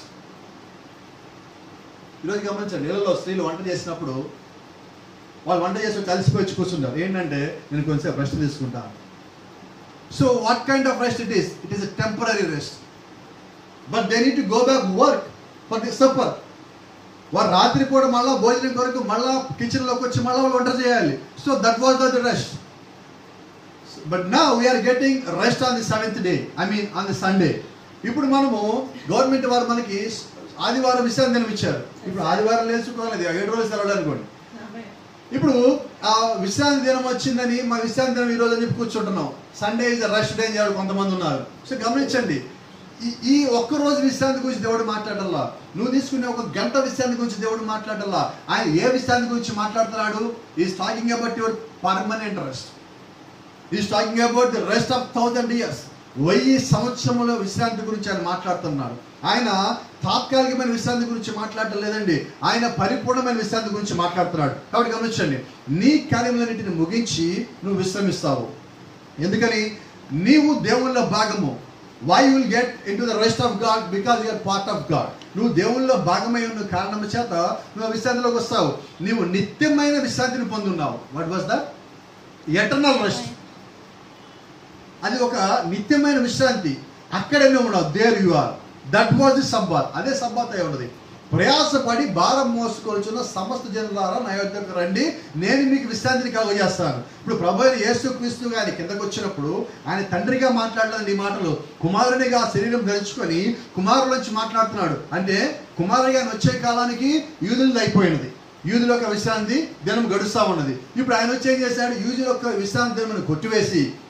ఈరోజు గమనించండి నీళ్ళలో స్త్రీలు వంట చేసినప్పుడు వాళ్ళు వంట చేసి కలిసిపోయి వచ్చి కూర్చుంటారు ఏంటంటే నేను కొంచెం రెస్ట్ తీసుకుంటాను so what kind of rest it is it is a temporary rest but they need to go back work for the supper వారు రాత్రి పూట మళ్ళా భోజనం కొరకు మళ్ళా కిచెన్లోకి వచ్చి మళ్ళా వాళ్ళు వంట చేయాలి so that was the rest but నా we are getting rest on the seventh day I mean on the Sunday ఇప్పుడు మనము గవర్నమెంట్ వారు మనకి ఆదివారం విశ్రాంతి దినం ఇచ్చారు ఇప్పుడు ఆదివారం లేచుకోవాలి ఏడు రోజులు సెలవు అనుకోండి Amen. ఇప్పుడు ఆ విశ్రాంతి దినం వచ్చిందని మా విశ్రాంతి దినం ఈ రోజు అని చెప్పి కూర్చుంటున్నాం సండే ఇస్ రష్ డే అని చెప్పి కొంతమంది ఉన్నారు సో గమనించండి ఈ- ఈ ఒక్క రోజు విశ్రాంతి గురించి దేవుడు మాట్లాడాలా నువ్వు తీసుకునే ఒక గంట విశ్రాంతి గురించి దేవుడు మాట్లాడాలా ఆయన ఏ విశ్రాంతి గురించి మాట్లాడుతున్నాడు is talking about your permanent rest is talking about the rest of thousand years వెయ్యి సంవత్సరముల విశ్రాంతి గురించి ఆయన మాట్లాడుతున్నాడు ఆయన తాత్కాలికమైన విశ్రాంతి గురించి మాట్లాడటం లేదండి ఆయన పరిపూర్ణమైన విశ్రాంతి గురించి మాట్లాడుతున్నాడు కాబట్టి గమనించండి నీ కార్యములన్నింటిని ముగించి నువ్వు విశ్రమిస్తావు ఎందుకని నీవు దేవుళ్ళ భాగము why will get into the rest of God because you're part of God నువ్వు దేవుళ్ళలో భాగమై ఉన్న కారణం చేత నువ్వు ఆ విశ్రాంతిలోకి వస్తావు నీవు నిత్యమైన విశ్రాంతిని పొందున్నావు what was the eternal rest అది ఒక నిత్యమైన విశ్రాంతి అక్కడే నువ్వు ఉన్నావు there you are that was the Sabbath అదే సబ్బాత్ అయి ఉన్నది ప్రయాసపడి భారం మోసుకొల్చున్న సమస్త జనులారా నా యొద్దకు రండి నేను మీకు విశ్రాంతిని కలుగజేస్తాను ఇప్పుడు ప్రభు అయిన యేసు క్రీస్తు గారి కిందకు వచ్చినప్పుడు ఆయన తండ్రిగా మాట్లాడలేదు ఈ మాటలు కుమారునిగా శరీరం ధరించుకొని కుమారుల నుంచి మాట్లాడుతున్నాడు అంటే కుమారుడిగా ఆయన వచ్చే కాలానికి యూదులది అయిపోయినది యూదుల యొక్క విశ్రాంతి దినం గడుస్తూ ఉన్నది ఇప్పుడు ఆయన వచ్చి ఏం చేశాడు యూదుల యొక్క విశ్రాంతి దినం కొట్టివేసి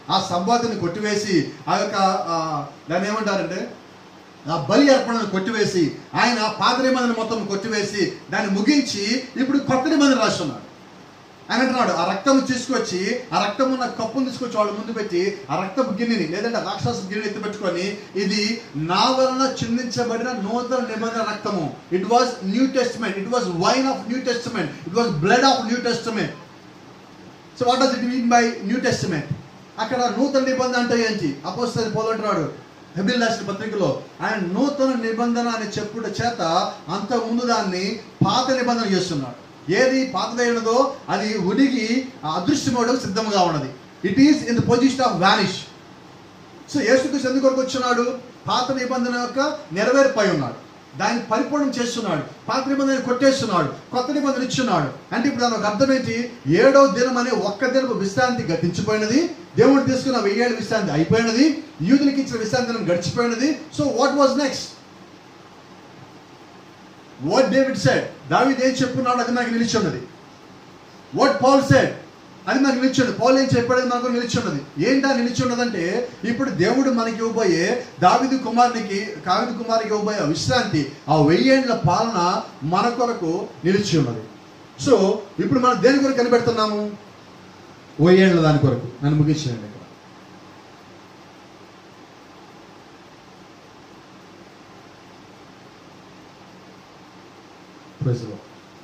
ఆ సంవాదిని కొట్టివేసి ఆ యొక్క ఆ, దాన్ని ఏమంటారంటే ఆ బలి అర్పణను కొట్టివేసి ఆయన పాత నిబంధన మొత్తం కొట్టివేసి దాన్ని ముగించి ఇప్పుడు కొత్త నిబంధన రాస్తున్నాడు ఆయన అంటున్నాడు ఆ రక్తం తీసుకొచ్చి ఆ రక్తం ఉన్న కప్పును తీసుకొచ్చి వాళ్ళ ముందు పెట్టి ఆ రక్తపు గిన్నెని లేదంటే ఆ రాక్షస గిన్నెని ఎత్తి పెట్టుకొని ఇది నా వలన చిందించబడిన నూతన నిబంధన రక్తము it was New Testament it was wine of New Testament it was blood of New Testament so what does it mean by New Testament అక్కడ నూతన నిబంధన అంటే ఏంటి అపోస్తలు పోలంటున్నాడు హెబిల్ రాసిన పత్రికలో ఆయన నూతన నిబంధన అని చెప్పుట చేత అంత ముందు దాన్ని పాత నిబంధన చేస్తున్నాడు ఏది పాతదైనదో అది ఉడిగి అదృశ్యమవడం సిద్ధంగా ఉన్నది it is in the position of vanish so యేసుక్రీస్తు ఎందుకు కొరకు వచ్చున్నాడు పాత నిబంధన యొక్క నెరవేర్పై ఉన్నాడు దాన్ని పరిపూర్ణం చేస్తున్నాడు పాత నిబంధన కొట్టేస్తున్నాడు కొత్త నిబంధన ఇచ్చున్నాడు అంటే ఇప్పుడు దాని ఒక అర్థం ఏంటి ఏడో దినం అనే ఒక్క దినపు విశ్రాంతి గతించిపోయినది దేవుడు తీసుకున్న వెయ్యేళ్ళ విశ్రాంతి అయిపోయినది యూదులకి ఇచ్చిన విశ్రాంతి దినం గడిచిపోయినది so what was next what David said దావీద్ ఏం చెప్పున్నాడు అది మనకి నిలిచి ఉన్నది వాట్ పాల్ సెడ్ అది మనకు నిలిచి ఉన్నది పౌల్ ఏం చెప్పాడు మనకు నిలిచి ఉన్నది ఏంటా నిలిచి ఉన్నదంటే ఇప్పుడు దేవుడు మనకి ఇవ్వబోయే దావిదు కుమారునికి కావిదు కుమారికి ఇవ్వబోయే విశ్రాంతి ఆ వెయ్యేండ్ల పాలన మన కొరకు నిలిచి ఉన్నది సో ఇప్పుడు మనం దేని కొరకు కనిపెడుతున్నాము వెయ్యేండ్ల దాని కొరకు నన్ను ముగించేయండి ఇక్కడ Praise the Lord.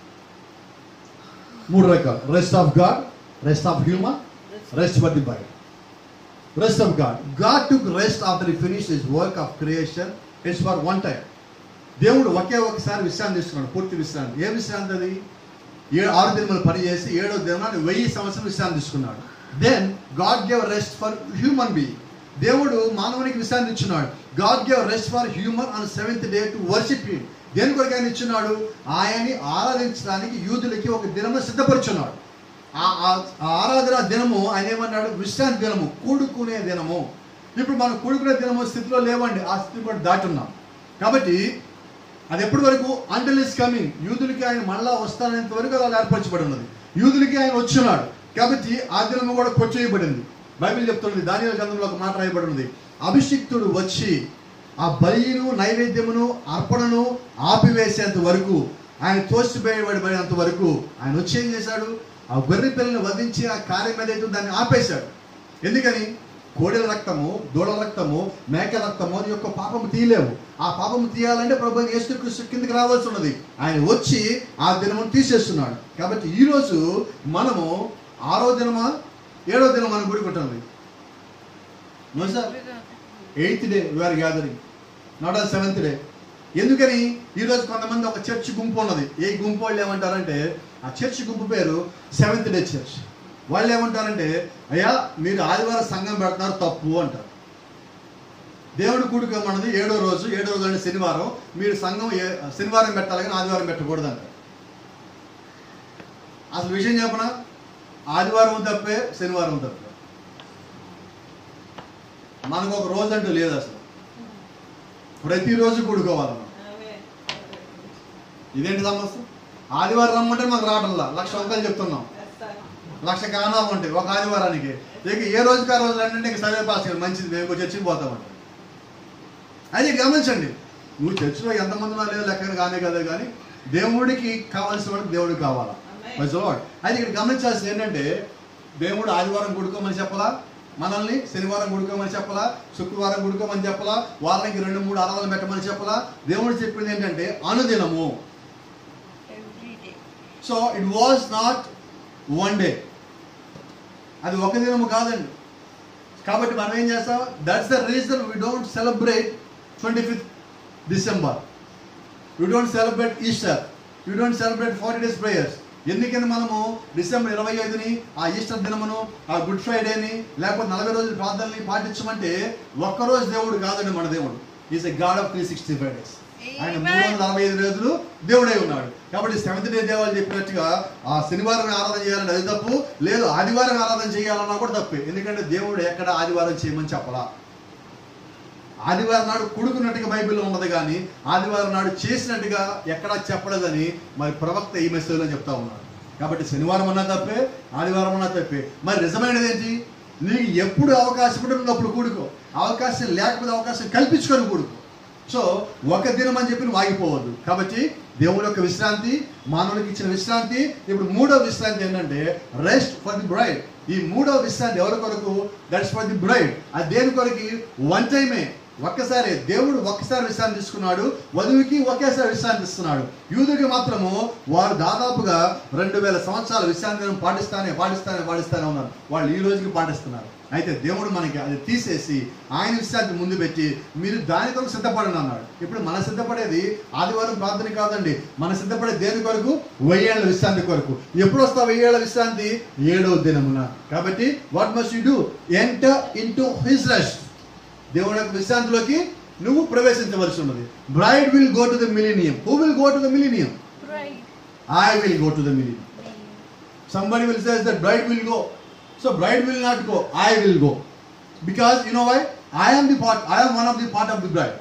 మూడు రకాలు rest of God rest of human rest for the Bible rest of God God took rest after finish his work of creation it's for one time దేవుడు ఒకే ఒకసారి విశ్రాంతి తీసుకున్నాడు పూర్తి విశ్రాంతి ఏ విశ్రాంతి అది ఏ ఆరు దినములు పని చేసి ఏడో దినాన్ని వెయ్యి సంవత్సరం విశ్రాంతి తీసుకున్నాడు then God gave rest for human being దేవుడు మానవునికి విశ్రాంతి ఇచ్చున్నాడు God gave rest for human on seventh day to worship him దేని కొరకు ఆయన ఇచ్చున్నాడు ఆయన్ని ఆరాధించడానికి యూదులకి ఒక దినము సిద్ధపరుచున్నాడు ఆ ఆ- ఆ ఆరాధన దినము ఆయన ఏమన్నాడు విశ్రాంతి దినము కూడుకునే దినము ఇప్పుడు మనం కూడుకునే దినము స్థితిలో లేవండి ఆ స్థితి కూడా దాటున్నాం కాబట్టి అది ఎప్పటి వరకు అంటిల్ ఇస్ కమింగ్ యూదులకి ఆయన మళ్ళా వస్తానంత వరకు అది అలా ఏర్పరచబడి ఉన్నది యూదులకి ఆయన వచ్చున్నాడు కాబట్టి ఆ దినము కూడా కొచ్చేయబడింది బైబిల్ చెప్తున్నది దాని గ్రంథంలో ఒక మాట రాయబడి ఉంది అభిషిక్తుడు వచ్చి ఆ బలిను నైవేద్యమును అర్పణను ఆపివేసేంత వరకు ఆయన తోసివేయబడినంత వరకు ఆయన వచ్చి ఏం చేశాడు ఆ గొర్రె పిల్లని వధించి ఆ కార్యం ఏదైతే ఉందో దాన్ని ఆపేశాడు ఎందుకని కోడెల రక్తము దూడల రక్తము మేక రక్తము అని యొక్క పాపము తీయలేవు ఆ పాపము తీయాలంటే ప్రభు యేసుక్రీస్తు కిందకి రావాల్సి ఉన్నది ఆయన వచ్చి ఆ దినము తీసేస్తున్నాడు కాబట్టి ఈ రోజు మనము ఆరో దినమా ఏడో దినం మనం గుడికుంటుంది sir eighth day we are gathering not ఆ సెవెంత్ డే ఎందుకని ఈరోజు కొంతమంది ఒక చర్చ్ గుంపు ఉన్నది ఏ గుంపు వాళ్ళు ఏమంటారంటే ఆ చర్చ్ గుంపు పేరు సెవెంత్ డే చర్చ్ వాళ్ళు ఏమంటారంటే అయ్యా మీరు ఆదివారం సంఘం పెడుతున్నారు తప్పు అంటారు దేవుడు కూడుకోమన్నది ఏడో రోజు ఏడో రోజు అంటే శనివారం మీరు సంఘం ఏ శనివారం పెట్టాలి కానీ ఆదివారం పెట్టకూడదు అంటారు అసలు విషయం చెప్పనా ఆదివారం తప్పే శనివారం తప్పే మనకు ఒక రోజు అంటూ లేదు అసలు ప్రతిరోజు కూడుకోవాలి మనం ఆమేన్. ఇదేంటి సమస్య ఆదివారం రమ్మంటే మాకు రావట్లా లక్ష వంకలు చెప్తున్నాం Yes, sir. లక్ష కారణాలు ఉంటాయి ఒక ఆదివారానికి ఇక ఏ రోజుకి ఆ రోజు అంటే ఇంక సరే పాస్ గారు మంచిది మేము ఇంకో చర్చికి పోతామంట అది గమనించండి నువ్వు చర్చిలో ఎంతమంది ఉన్నా లేదు లెక్కన కానే కదా కానీ దేవుడికి కావాల్సిన వాడికి దేవుడికి కావాలా Amen. Praise the Lord. అయితే ఇక్కడ గమనించాల్సింది ఏంటంటే దేవుడు ఆదివారం గుడుకోమని చెప్పలా మనల్ని శనివారం గుడుకోమని చెప్పలా శుక్రవారం గుడుకోమని చెప్పలా వారానికి రెండు మూడు ఆరాధనలు పెట్టమని చెప్పలా దేవుడు చెప్పింది ఏంటంటే అనుదినము Every day. So it was not one day అది ఒక దినము కాదండి కాబట్టి మనం ఏం చేస్తాం that's the reason we don't celebrate twenty fifth December you don't celebrate Easter you don't celebrate forty days prayers ఎందుకని మనము డిసెంబర్ ఇరవై ఐదుని ఆ ఈస్టర్ దినమును ఆ గుడ్ ఫ్రైడేని లేకపోతే నలభై రోజుల ప్రార్థనని పాటించమంటే ఒక్కరోజు దేవుడు కాదండి మన దేవుడు is a God of three sixty five days ఆయన మూడు Amen. వందల అరవై ఐదు రోజులు దేవుడై ఉన్నాడు కాబట్టి సెవెంత్ డే దేవాలు చెప్పినట్టుగా ఆ శనివారం ఆరాధన చేయాలని అది తప్పు లేదు ఆదివారం ఆరాధన చేయాలన్నా కూడా తప్పే ఎందుకంటే దేవుడు ఎక్కడ ఆదివారం చేయమని చెప్పలా ఆదివారం నాడు కుడుకున్నట్టుగా బైబిల్లో ఉన్నది కానీ ఆదివారం నాడు చేసినట్టుగా ఎక్కడా చెప్పలేదని మరి ప్రవక్త ఈ మెసేజ్లో చెప్తా ఉన్నాడు కాబట్టి శనివారం అన్నా తప్పే ఆదివారం అన్నా తప్పే మరి నిజమైనది ఏంటి నీకు ఎప్పుడు అవకాశం ఉంటే నువ్వు అప్పుడు కూడుకో అవకాశం లేకపోతే అవకాశం కల్పించుకొని కూడుకో సో ఒక దినం అని చెప్పి నువ్వు ఆగిపోవద్దు కాబట్టి దేవుని యొక్క విశ్రాంతి మానవునికి ఇచ్చిన విశ్రాంతి ఇప్పుడు మూడో విశ్రాంతి ఏంటంటే రెస్ట్ ఫర్ ది బ్రైడ్ ఈ మూడో విశ్రాంతి ఎవరి కొరకు దట్స్ ఫర్ ది బ్రైడ్ అది దేని కొరకు వన్ టైమే ఒక్కసారి దేవుడు ఒక్కసారి విశ్రాంతి తీసుకున్నాడు వధువుకి ఒకేసారి విశ్రాంతి ఇస్తున్నాడు యూదుకి మాత్రము వారు దాదాపుగా రెండు వేల సంవత్సరాల విశ్రాంతి దినం పాటిస్తానే పాటిస్తానే పాటిస్తానే ఉన్నారు వాళ్ళు ఈ రోజుకి పాటిస్తున్నారు అయితే దేవుడు మనకి అది తీసేసి ఆయన విశ్రాంతి ముందు పెట్టి మీరు దాని కొరకు సిద్ధపడండి అన్నాడు ఇప్పుడు మన సిద్ధపడేది ఆదివారం ప్రార్థన కాదండి మన సిద్ధపడేది దేని కొరకు వెయ్యేళ్ల విశ్రాంతి కొరకు ఎప్పుడు వస్తావు వెయ్యేళ్ల విశ్రాంతి ఏడవ దినమున కాబట్టి what must you do enter into his rest దేవుని యొక్క విశ్రాంతిలోకి నువ్వు ప్రవేశించవలసి ఉన్నది bride will go to the millennium who will go to the millennium Right. I will go to the millennium somebody will say that bride will go so bride will not go i will go because you know why i am the part i am one of the part of the bride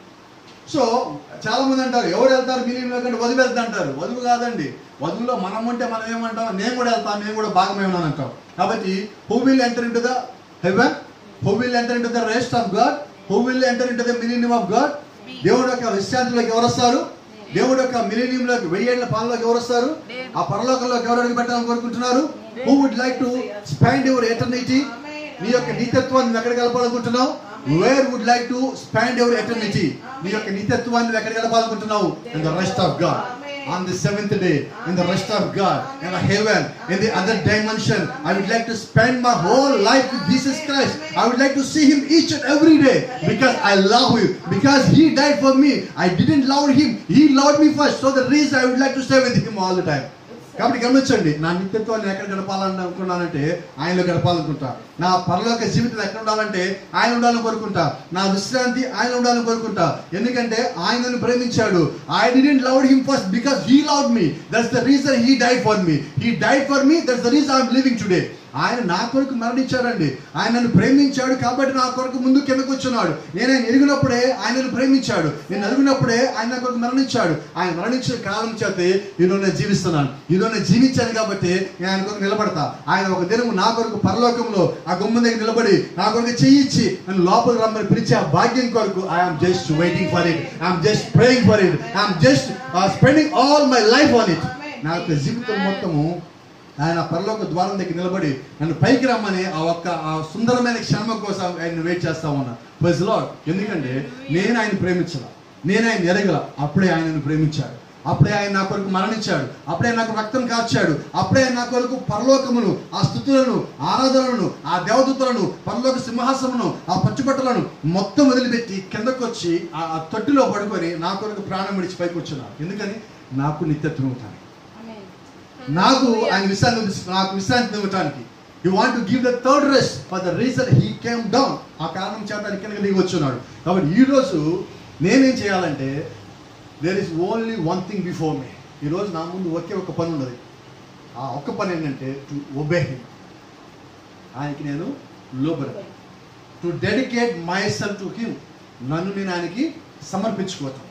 so చాలా మంది అంటారు ఎవరు వెళ్తారు million కంటే వధువు వెళ్తా అంటారు వధువు కాదండి వధువులో మనం ఉంటే మనం ఏమంటాం నేను కూడా వెళ్తాను నేను కూడా భాగమే ఉన్నాను అంటాం కాబట్టి who will enter into the heaven who will enter into the rest of God who will enter into the millennium of God దేవుడు యొక్క విశ్రాంతిలోకి ఎవరు వస్తారు దేవుడు యొక్క మిలీనియంలోకి వెయ్యేళ్ల పాలలోకి ఎవరు వస్తారు ఆ పరలోకంలోకి ఎవరు అడుగు పెట్టాలని కోరుకుంటున్నారు who would like to spend your eternity నీ యొక్క నిత్యత్వాన్ని నువ్వు ఎక్కడ గడపాలనుకుంటున్నావు where would like to spend your eternity నీ యొక్క నిత్యత్వాన్ని నువ్వు ఎక్కడ గడపాలనుకుంటున్నావు in the rest of God on the seventh day in the rest of God in the heaven in the other dimension I would like to spend my whole life with Jesus Christ I would like to see him each and every day because I love him because he died for me I didn't love him he loved me first so the reason I would like to stay with him all the time కాబట్టి గమనించండి నా నిత్యత్వాన్ని ఎక్కడ గడపాలని అనుకున్నానంటే ఆయనలో గడపాలనుకుంటా నా పరలోక జీవితం ఎక్కడ ఉండాలంటే ఆయన ఉండాలని కోరుకుంటా నా విశ్రాంతి ఆయన ఉండాలని కోరుకుంటా ఎందుకంటే ఆయనను ప్రేమించాడు I didn't love him first because he love me that's the reason he died for me he died for me that's the reason I'm living today ఆయన నా కొరకు మరణించాడండి ఆయన నన్ను ప్రేమించాడు కాబట్టి నా కొరకు ముందు కిందకొచ్చున్నాడు నేను ఆయన ఎరిగినప్పుడే ఆయనను ప్రేమించాడు నేను ఎరిగినప్పుడే ఆయన నా కొరకు మరణించాడు ఆయన మరణించిన కాలం చేతే ఈరోజు నేను జీవిస్తున్నాను ఈరోజు నేను జీవించాను కాబట్టి నేను ఆయన కొరకు నిలబడతా ఆయన ఒక దినము నా కొరకు పరలోకంలో ఆ గుమ్మం దగ్గర నిలబడి నా కొరకు చెయ్యిచ్చి నన్ను లోపలికి రమ్మని పిలిచే ఆ భాగ్యం కొరకు I'm just waiting for it I'm just praying for it I'm just spending all my life on it నా యొక్క జీవితం మొత్తము ఆయన పరలోక ద్వారం దగ్గర నిలబడి నన్ను పైకి రమ్మని ఆ ఒక్క ఆ సుందరమైన క్షణం కోసం ఆయన వెయిట్ చేస్తా ఉన్నా ప్లస్ లాడ్ ఎందుకంటే నేను ఆయన ప్రేమించాల నేను ఆయన ఎరగల అప్పుడే ఆయనను ప్రేమించాడు అప్పుడే ఆయన నా కొరకు మరణించాడు అప్పుడే నాకు రక్తం కార్చాడు అప్పుడే ఆయన నా కొరకు పరలోకమును ఆ స్థుతులను ఆరాధనలను ఆ దేవదూతలను పరలోక సింహాసమును ఆ పచ్చుబట్టలను మొత్తం వదిలిపెట్టి కిందకు వచ్చి ఆ ఆ తొట్టిలో పడుకొని నా కొరకు ప్రాణం విడిచి పైకి వచ్చున్నాడు ఎందుకని నాకు నిత్యత్వం అవుతాను Amen. నాకు ఆయన విశ్రాంతి నాకు విశ్రాంతి ఇవ్వటానికి you want to give the third rest for the reason he came down ఆ కారణం చేత ఆయన కిందకి దిగి వచ్చున్నాడు కాబట్టి ఈ రోజు నేనేం చేయాలంటే there is only one thing before me ఈరోజు నా ముందు ఒకే ఒక పని ఉన్నది ఆ ఒక్క పని ఏంటంటే టు ఒబే హిమ్ ఆయనకి నేను లోబడి to dedicate myself to him నన్ను నేను ఆయనకి సమర్పించుకోవటం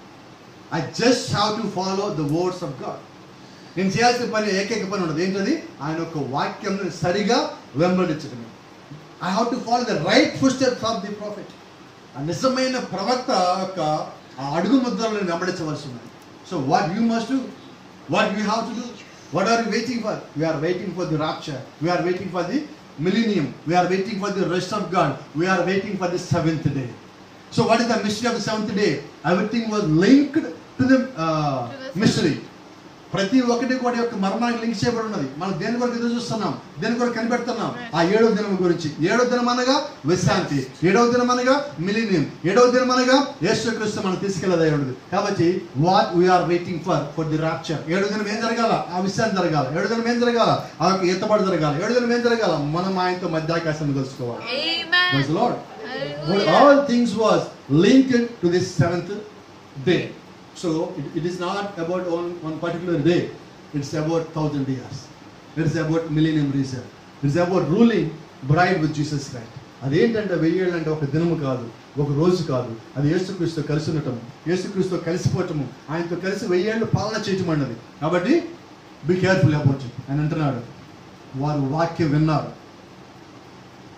I just have to follow the words of God నేను చేయాల్సిన పని ఏకైక పని ఉండదు ఏంటది ఆయన యొక్క వాక్యం సరిగా వెంబడించడమే I have to follow the right footsteps of the prophet ఆ నిజమైన ప్రవక్త యొక్క ఆ అడుగు ముద్రలను వెంబడించవలసి ఉన్నది so what you must do what you have to do what are you waiting for we're waiting for the rapture we're waiting for the millennium we are waiting for the rest of god we are waiting for the seventh day so what is the mystery of the seventh day everything was linked to the uh, To the mystery ప్రతి ఒక్కటి కూడా యొక్క మర్మానికి link చేయబడి ఉన్నది మనం దేని కొరకు ఎదురు చూస్తున్నాం దేని కొరకు కనిపెడుతున్నాం ఆ ఏడవ దినం గురించి ఏడవ దినం అనగా విశ్రాంతి ఏడవ దినం అనగా మిలీనియం ఏడవ దినం అనగా యేసుక్రీస్తు మనం తీసుకెళ్ళదై ఉన్నది కాబట్టి what we are waiting for for the rapture ఏడవ దినం ఏం జరగాల ఆ విశ్రాంతి జరగాల ఏడవ దినం ఏం జరగాల ఆ యొక్క ఎత్తబడి జరగాల ఏడవ దినం ఏం జరగాల మనం ఆయనతో మధ్యాకాశాన్ని కలుసుకోవాలి Amen. Praise the Lord. But Hallelujah. all things was linked to this seventh day. So it, it is not about one, one particular day. It's about thousand years. It's about millennium reason. It's about ruling bride with Jesus Christ. అదేంటంటే వెయ్యేళ్ళు అంటే ఒక దినము కాదు ఒక రోజు కాదు అది యేసుక్రీస్తు కలిసి ఉండటం యేసుక్రీస్తు కలిసిపోవటము ఆయనతో కలిసి వెయ్యేళ్ళు పాలన చేయటం అన్నది కాబట్టి బి కేర్ఫుల్ అబౌట్ ఇట్ అని అంటున్నాడు వారు వాక్యం విన్నారు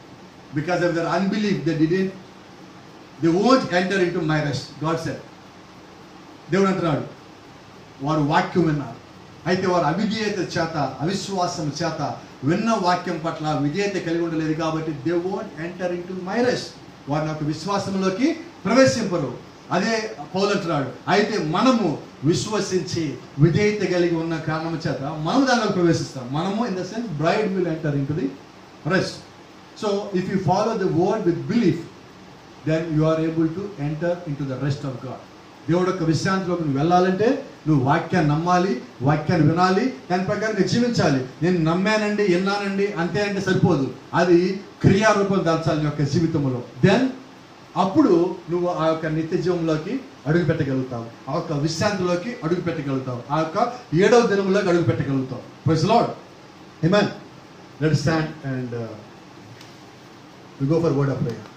because of their unbelief they didn't they won't enter into my rest God said దేవుడు అంటున్నాడు వారు వాక్యం విన్నారు అయితే వారు అవిధేయత చేత అవిశ్వాసం చేత విన్న వాక్యం పట్ల విధేయత కలిగి ఉండలేదు కాబట్టి they won't enter into my rest వారు నాకు విశ్వాసంలోకి ప్రవేశింపరు అదే పౌలు అంటున్నాడు అయితే మనము విశ్వసించి విధేయత కలిగి ఉన్న కారణం చేత మనం దానిలోకి ప్రవేశిస్తాం మనము in the sense bride will enter into the rest so if you follow the word with belief then you are able to enter into the rest of God దేవుడు యొక్క విశ్రాంతిలోకి నువ్వు వెళ్ళాలంటే నువ్వు వాక్యాన్ని నమ్మాలి వాక్యాన్ని వినాలి దాని ప్రకారంగా జీవించాలి నేను నమ్మానండి విన్నానండి అంతే అంటే సరిపోదు అది క్రియారూపం దాల్చాలి నీ యొక్క జీవితంలో దెన్ అప్పుడు నువ్వు ఆ యొక్క నిత్య జీవంలోకి అడుగు పెట్టగలుగుతావు ఆ యొక్క విశ్రాంతిలోకి అడుగు పెట్టగలుగుతావు ఆ యొక్క ఏడవ దినంలోకి అడుగు పెట్టగలుగుతావు praise Lord Amen. Let us stand and uh, we go for word of prayer.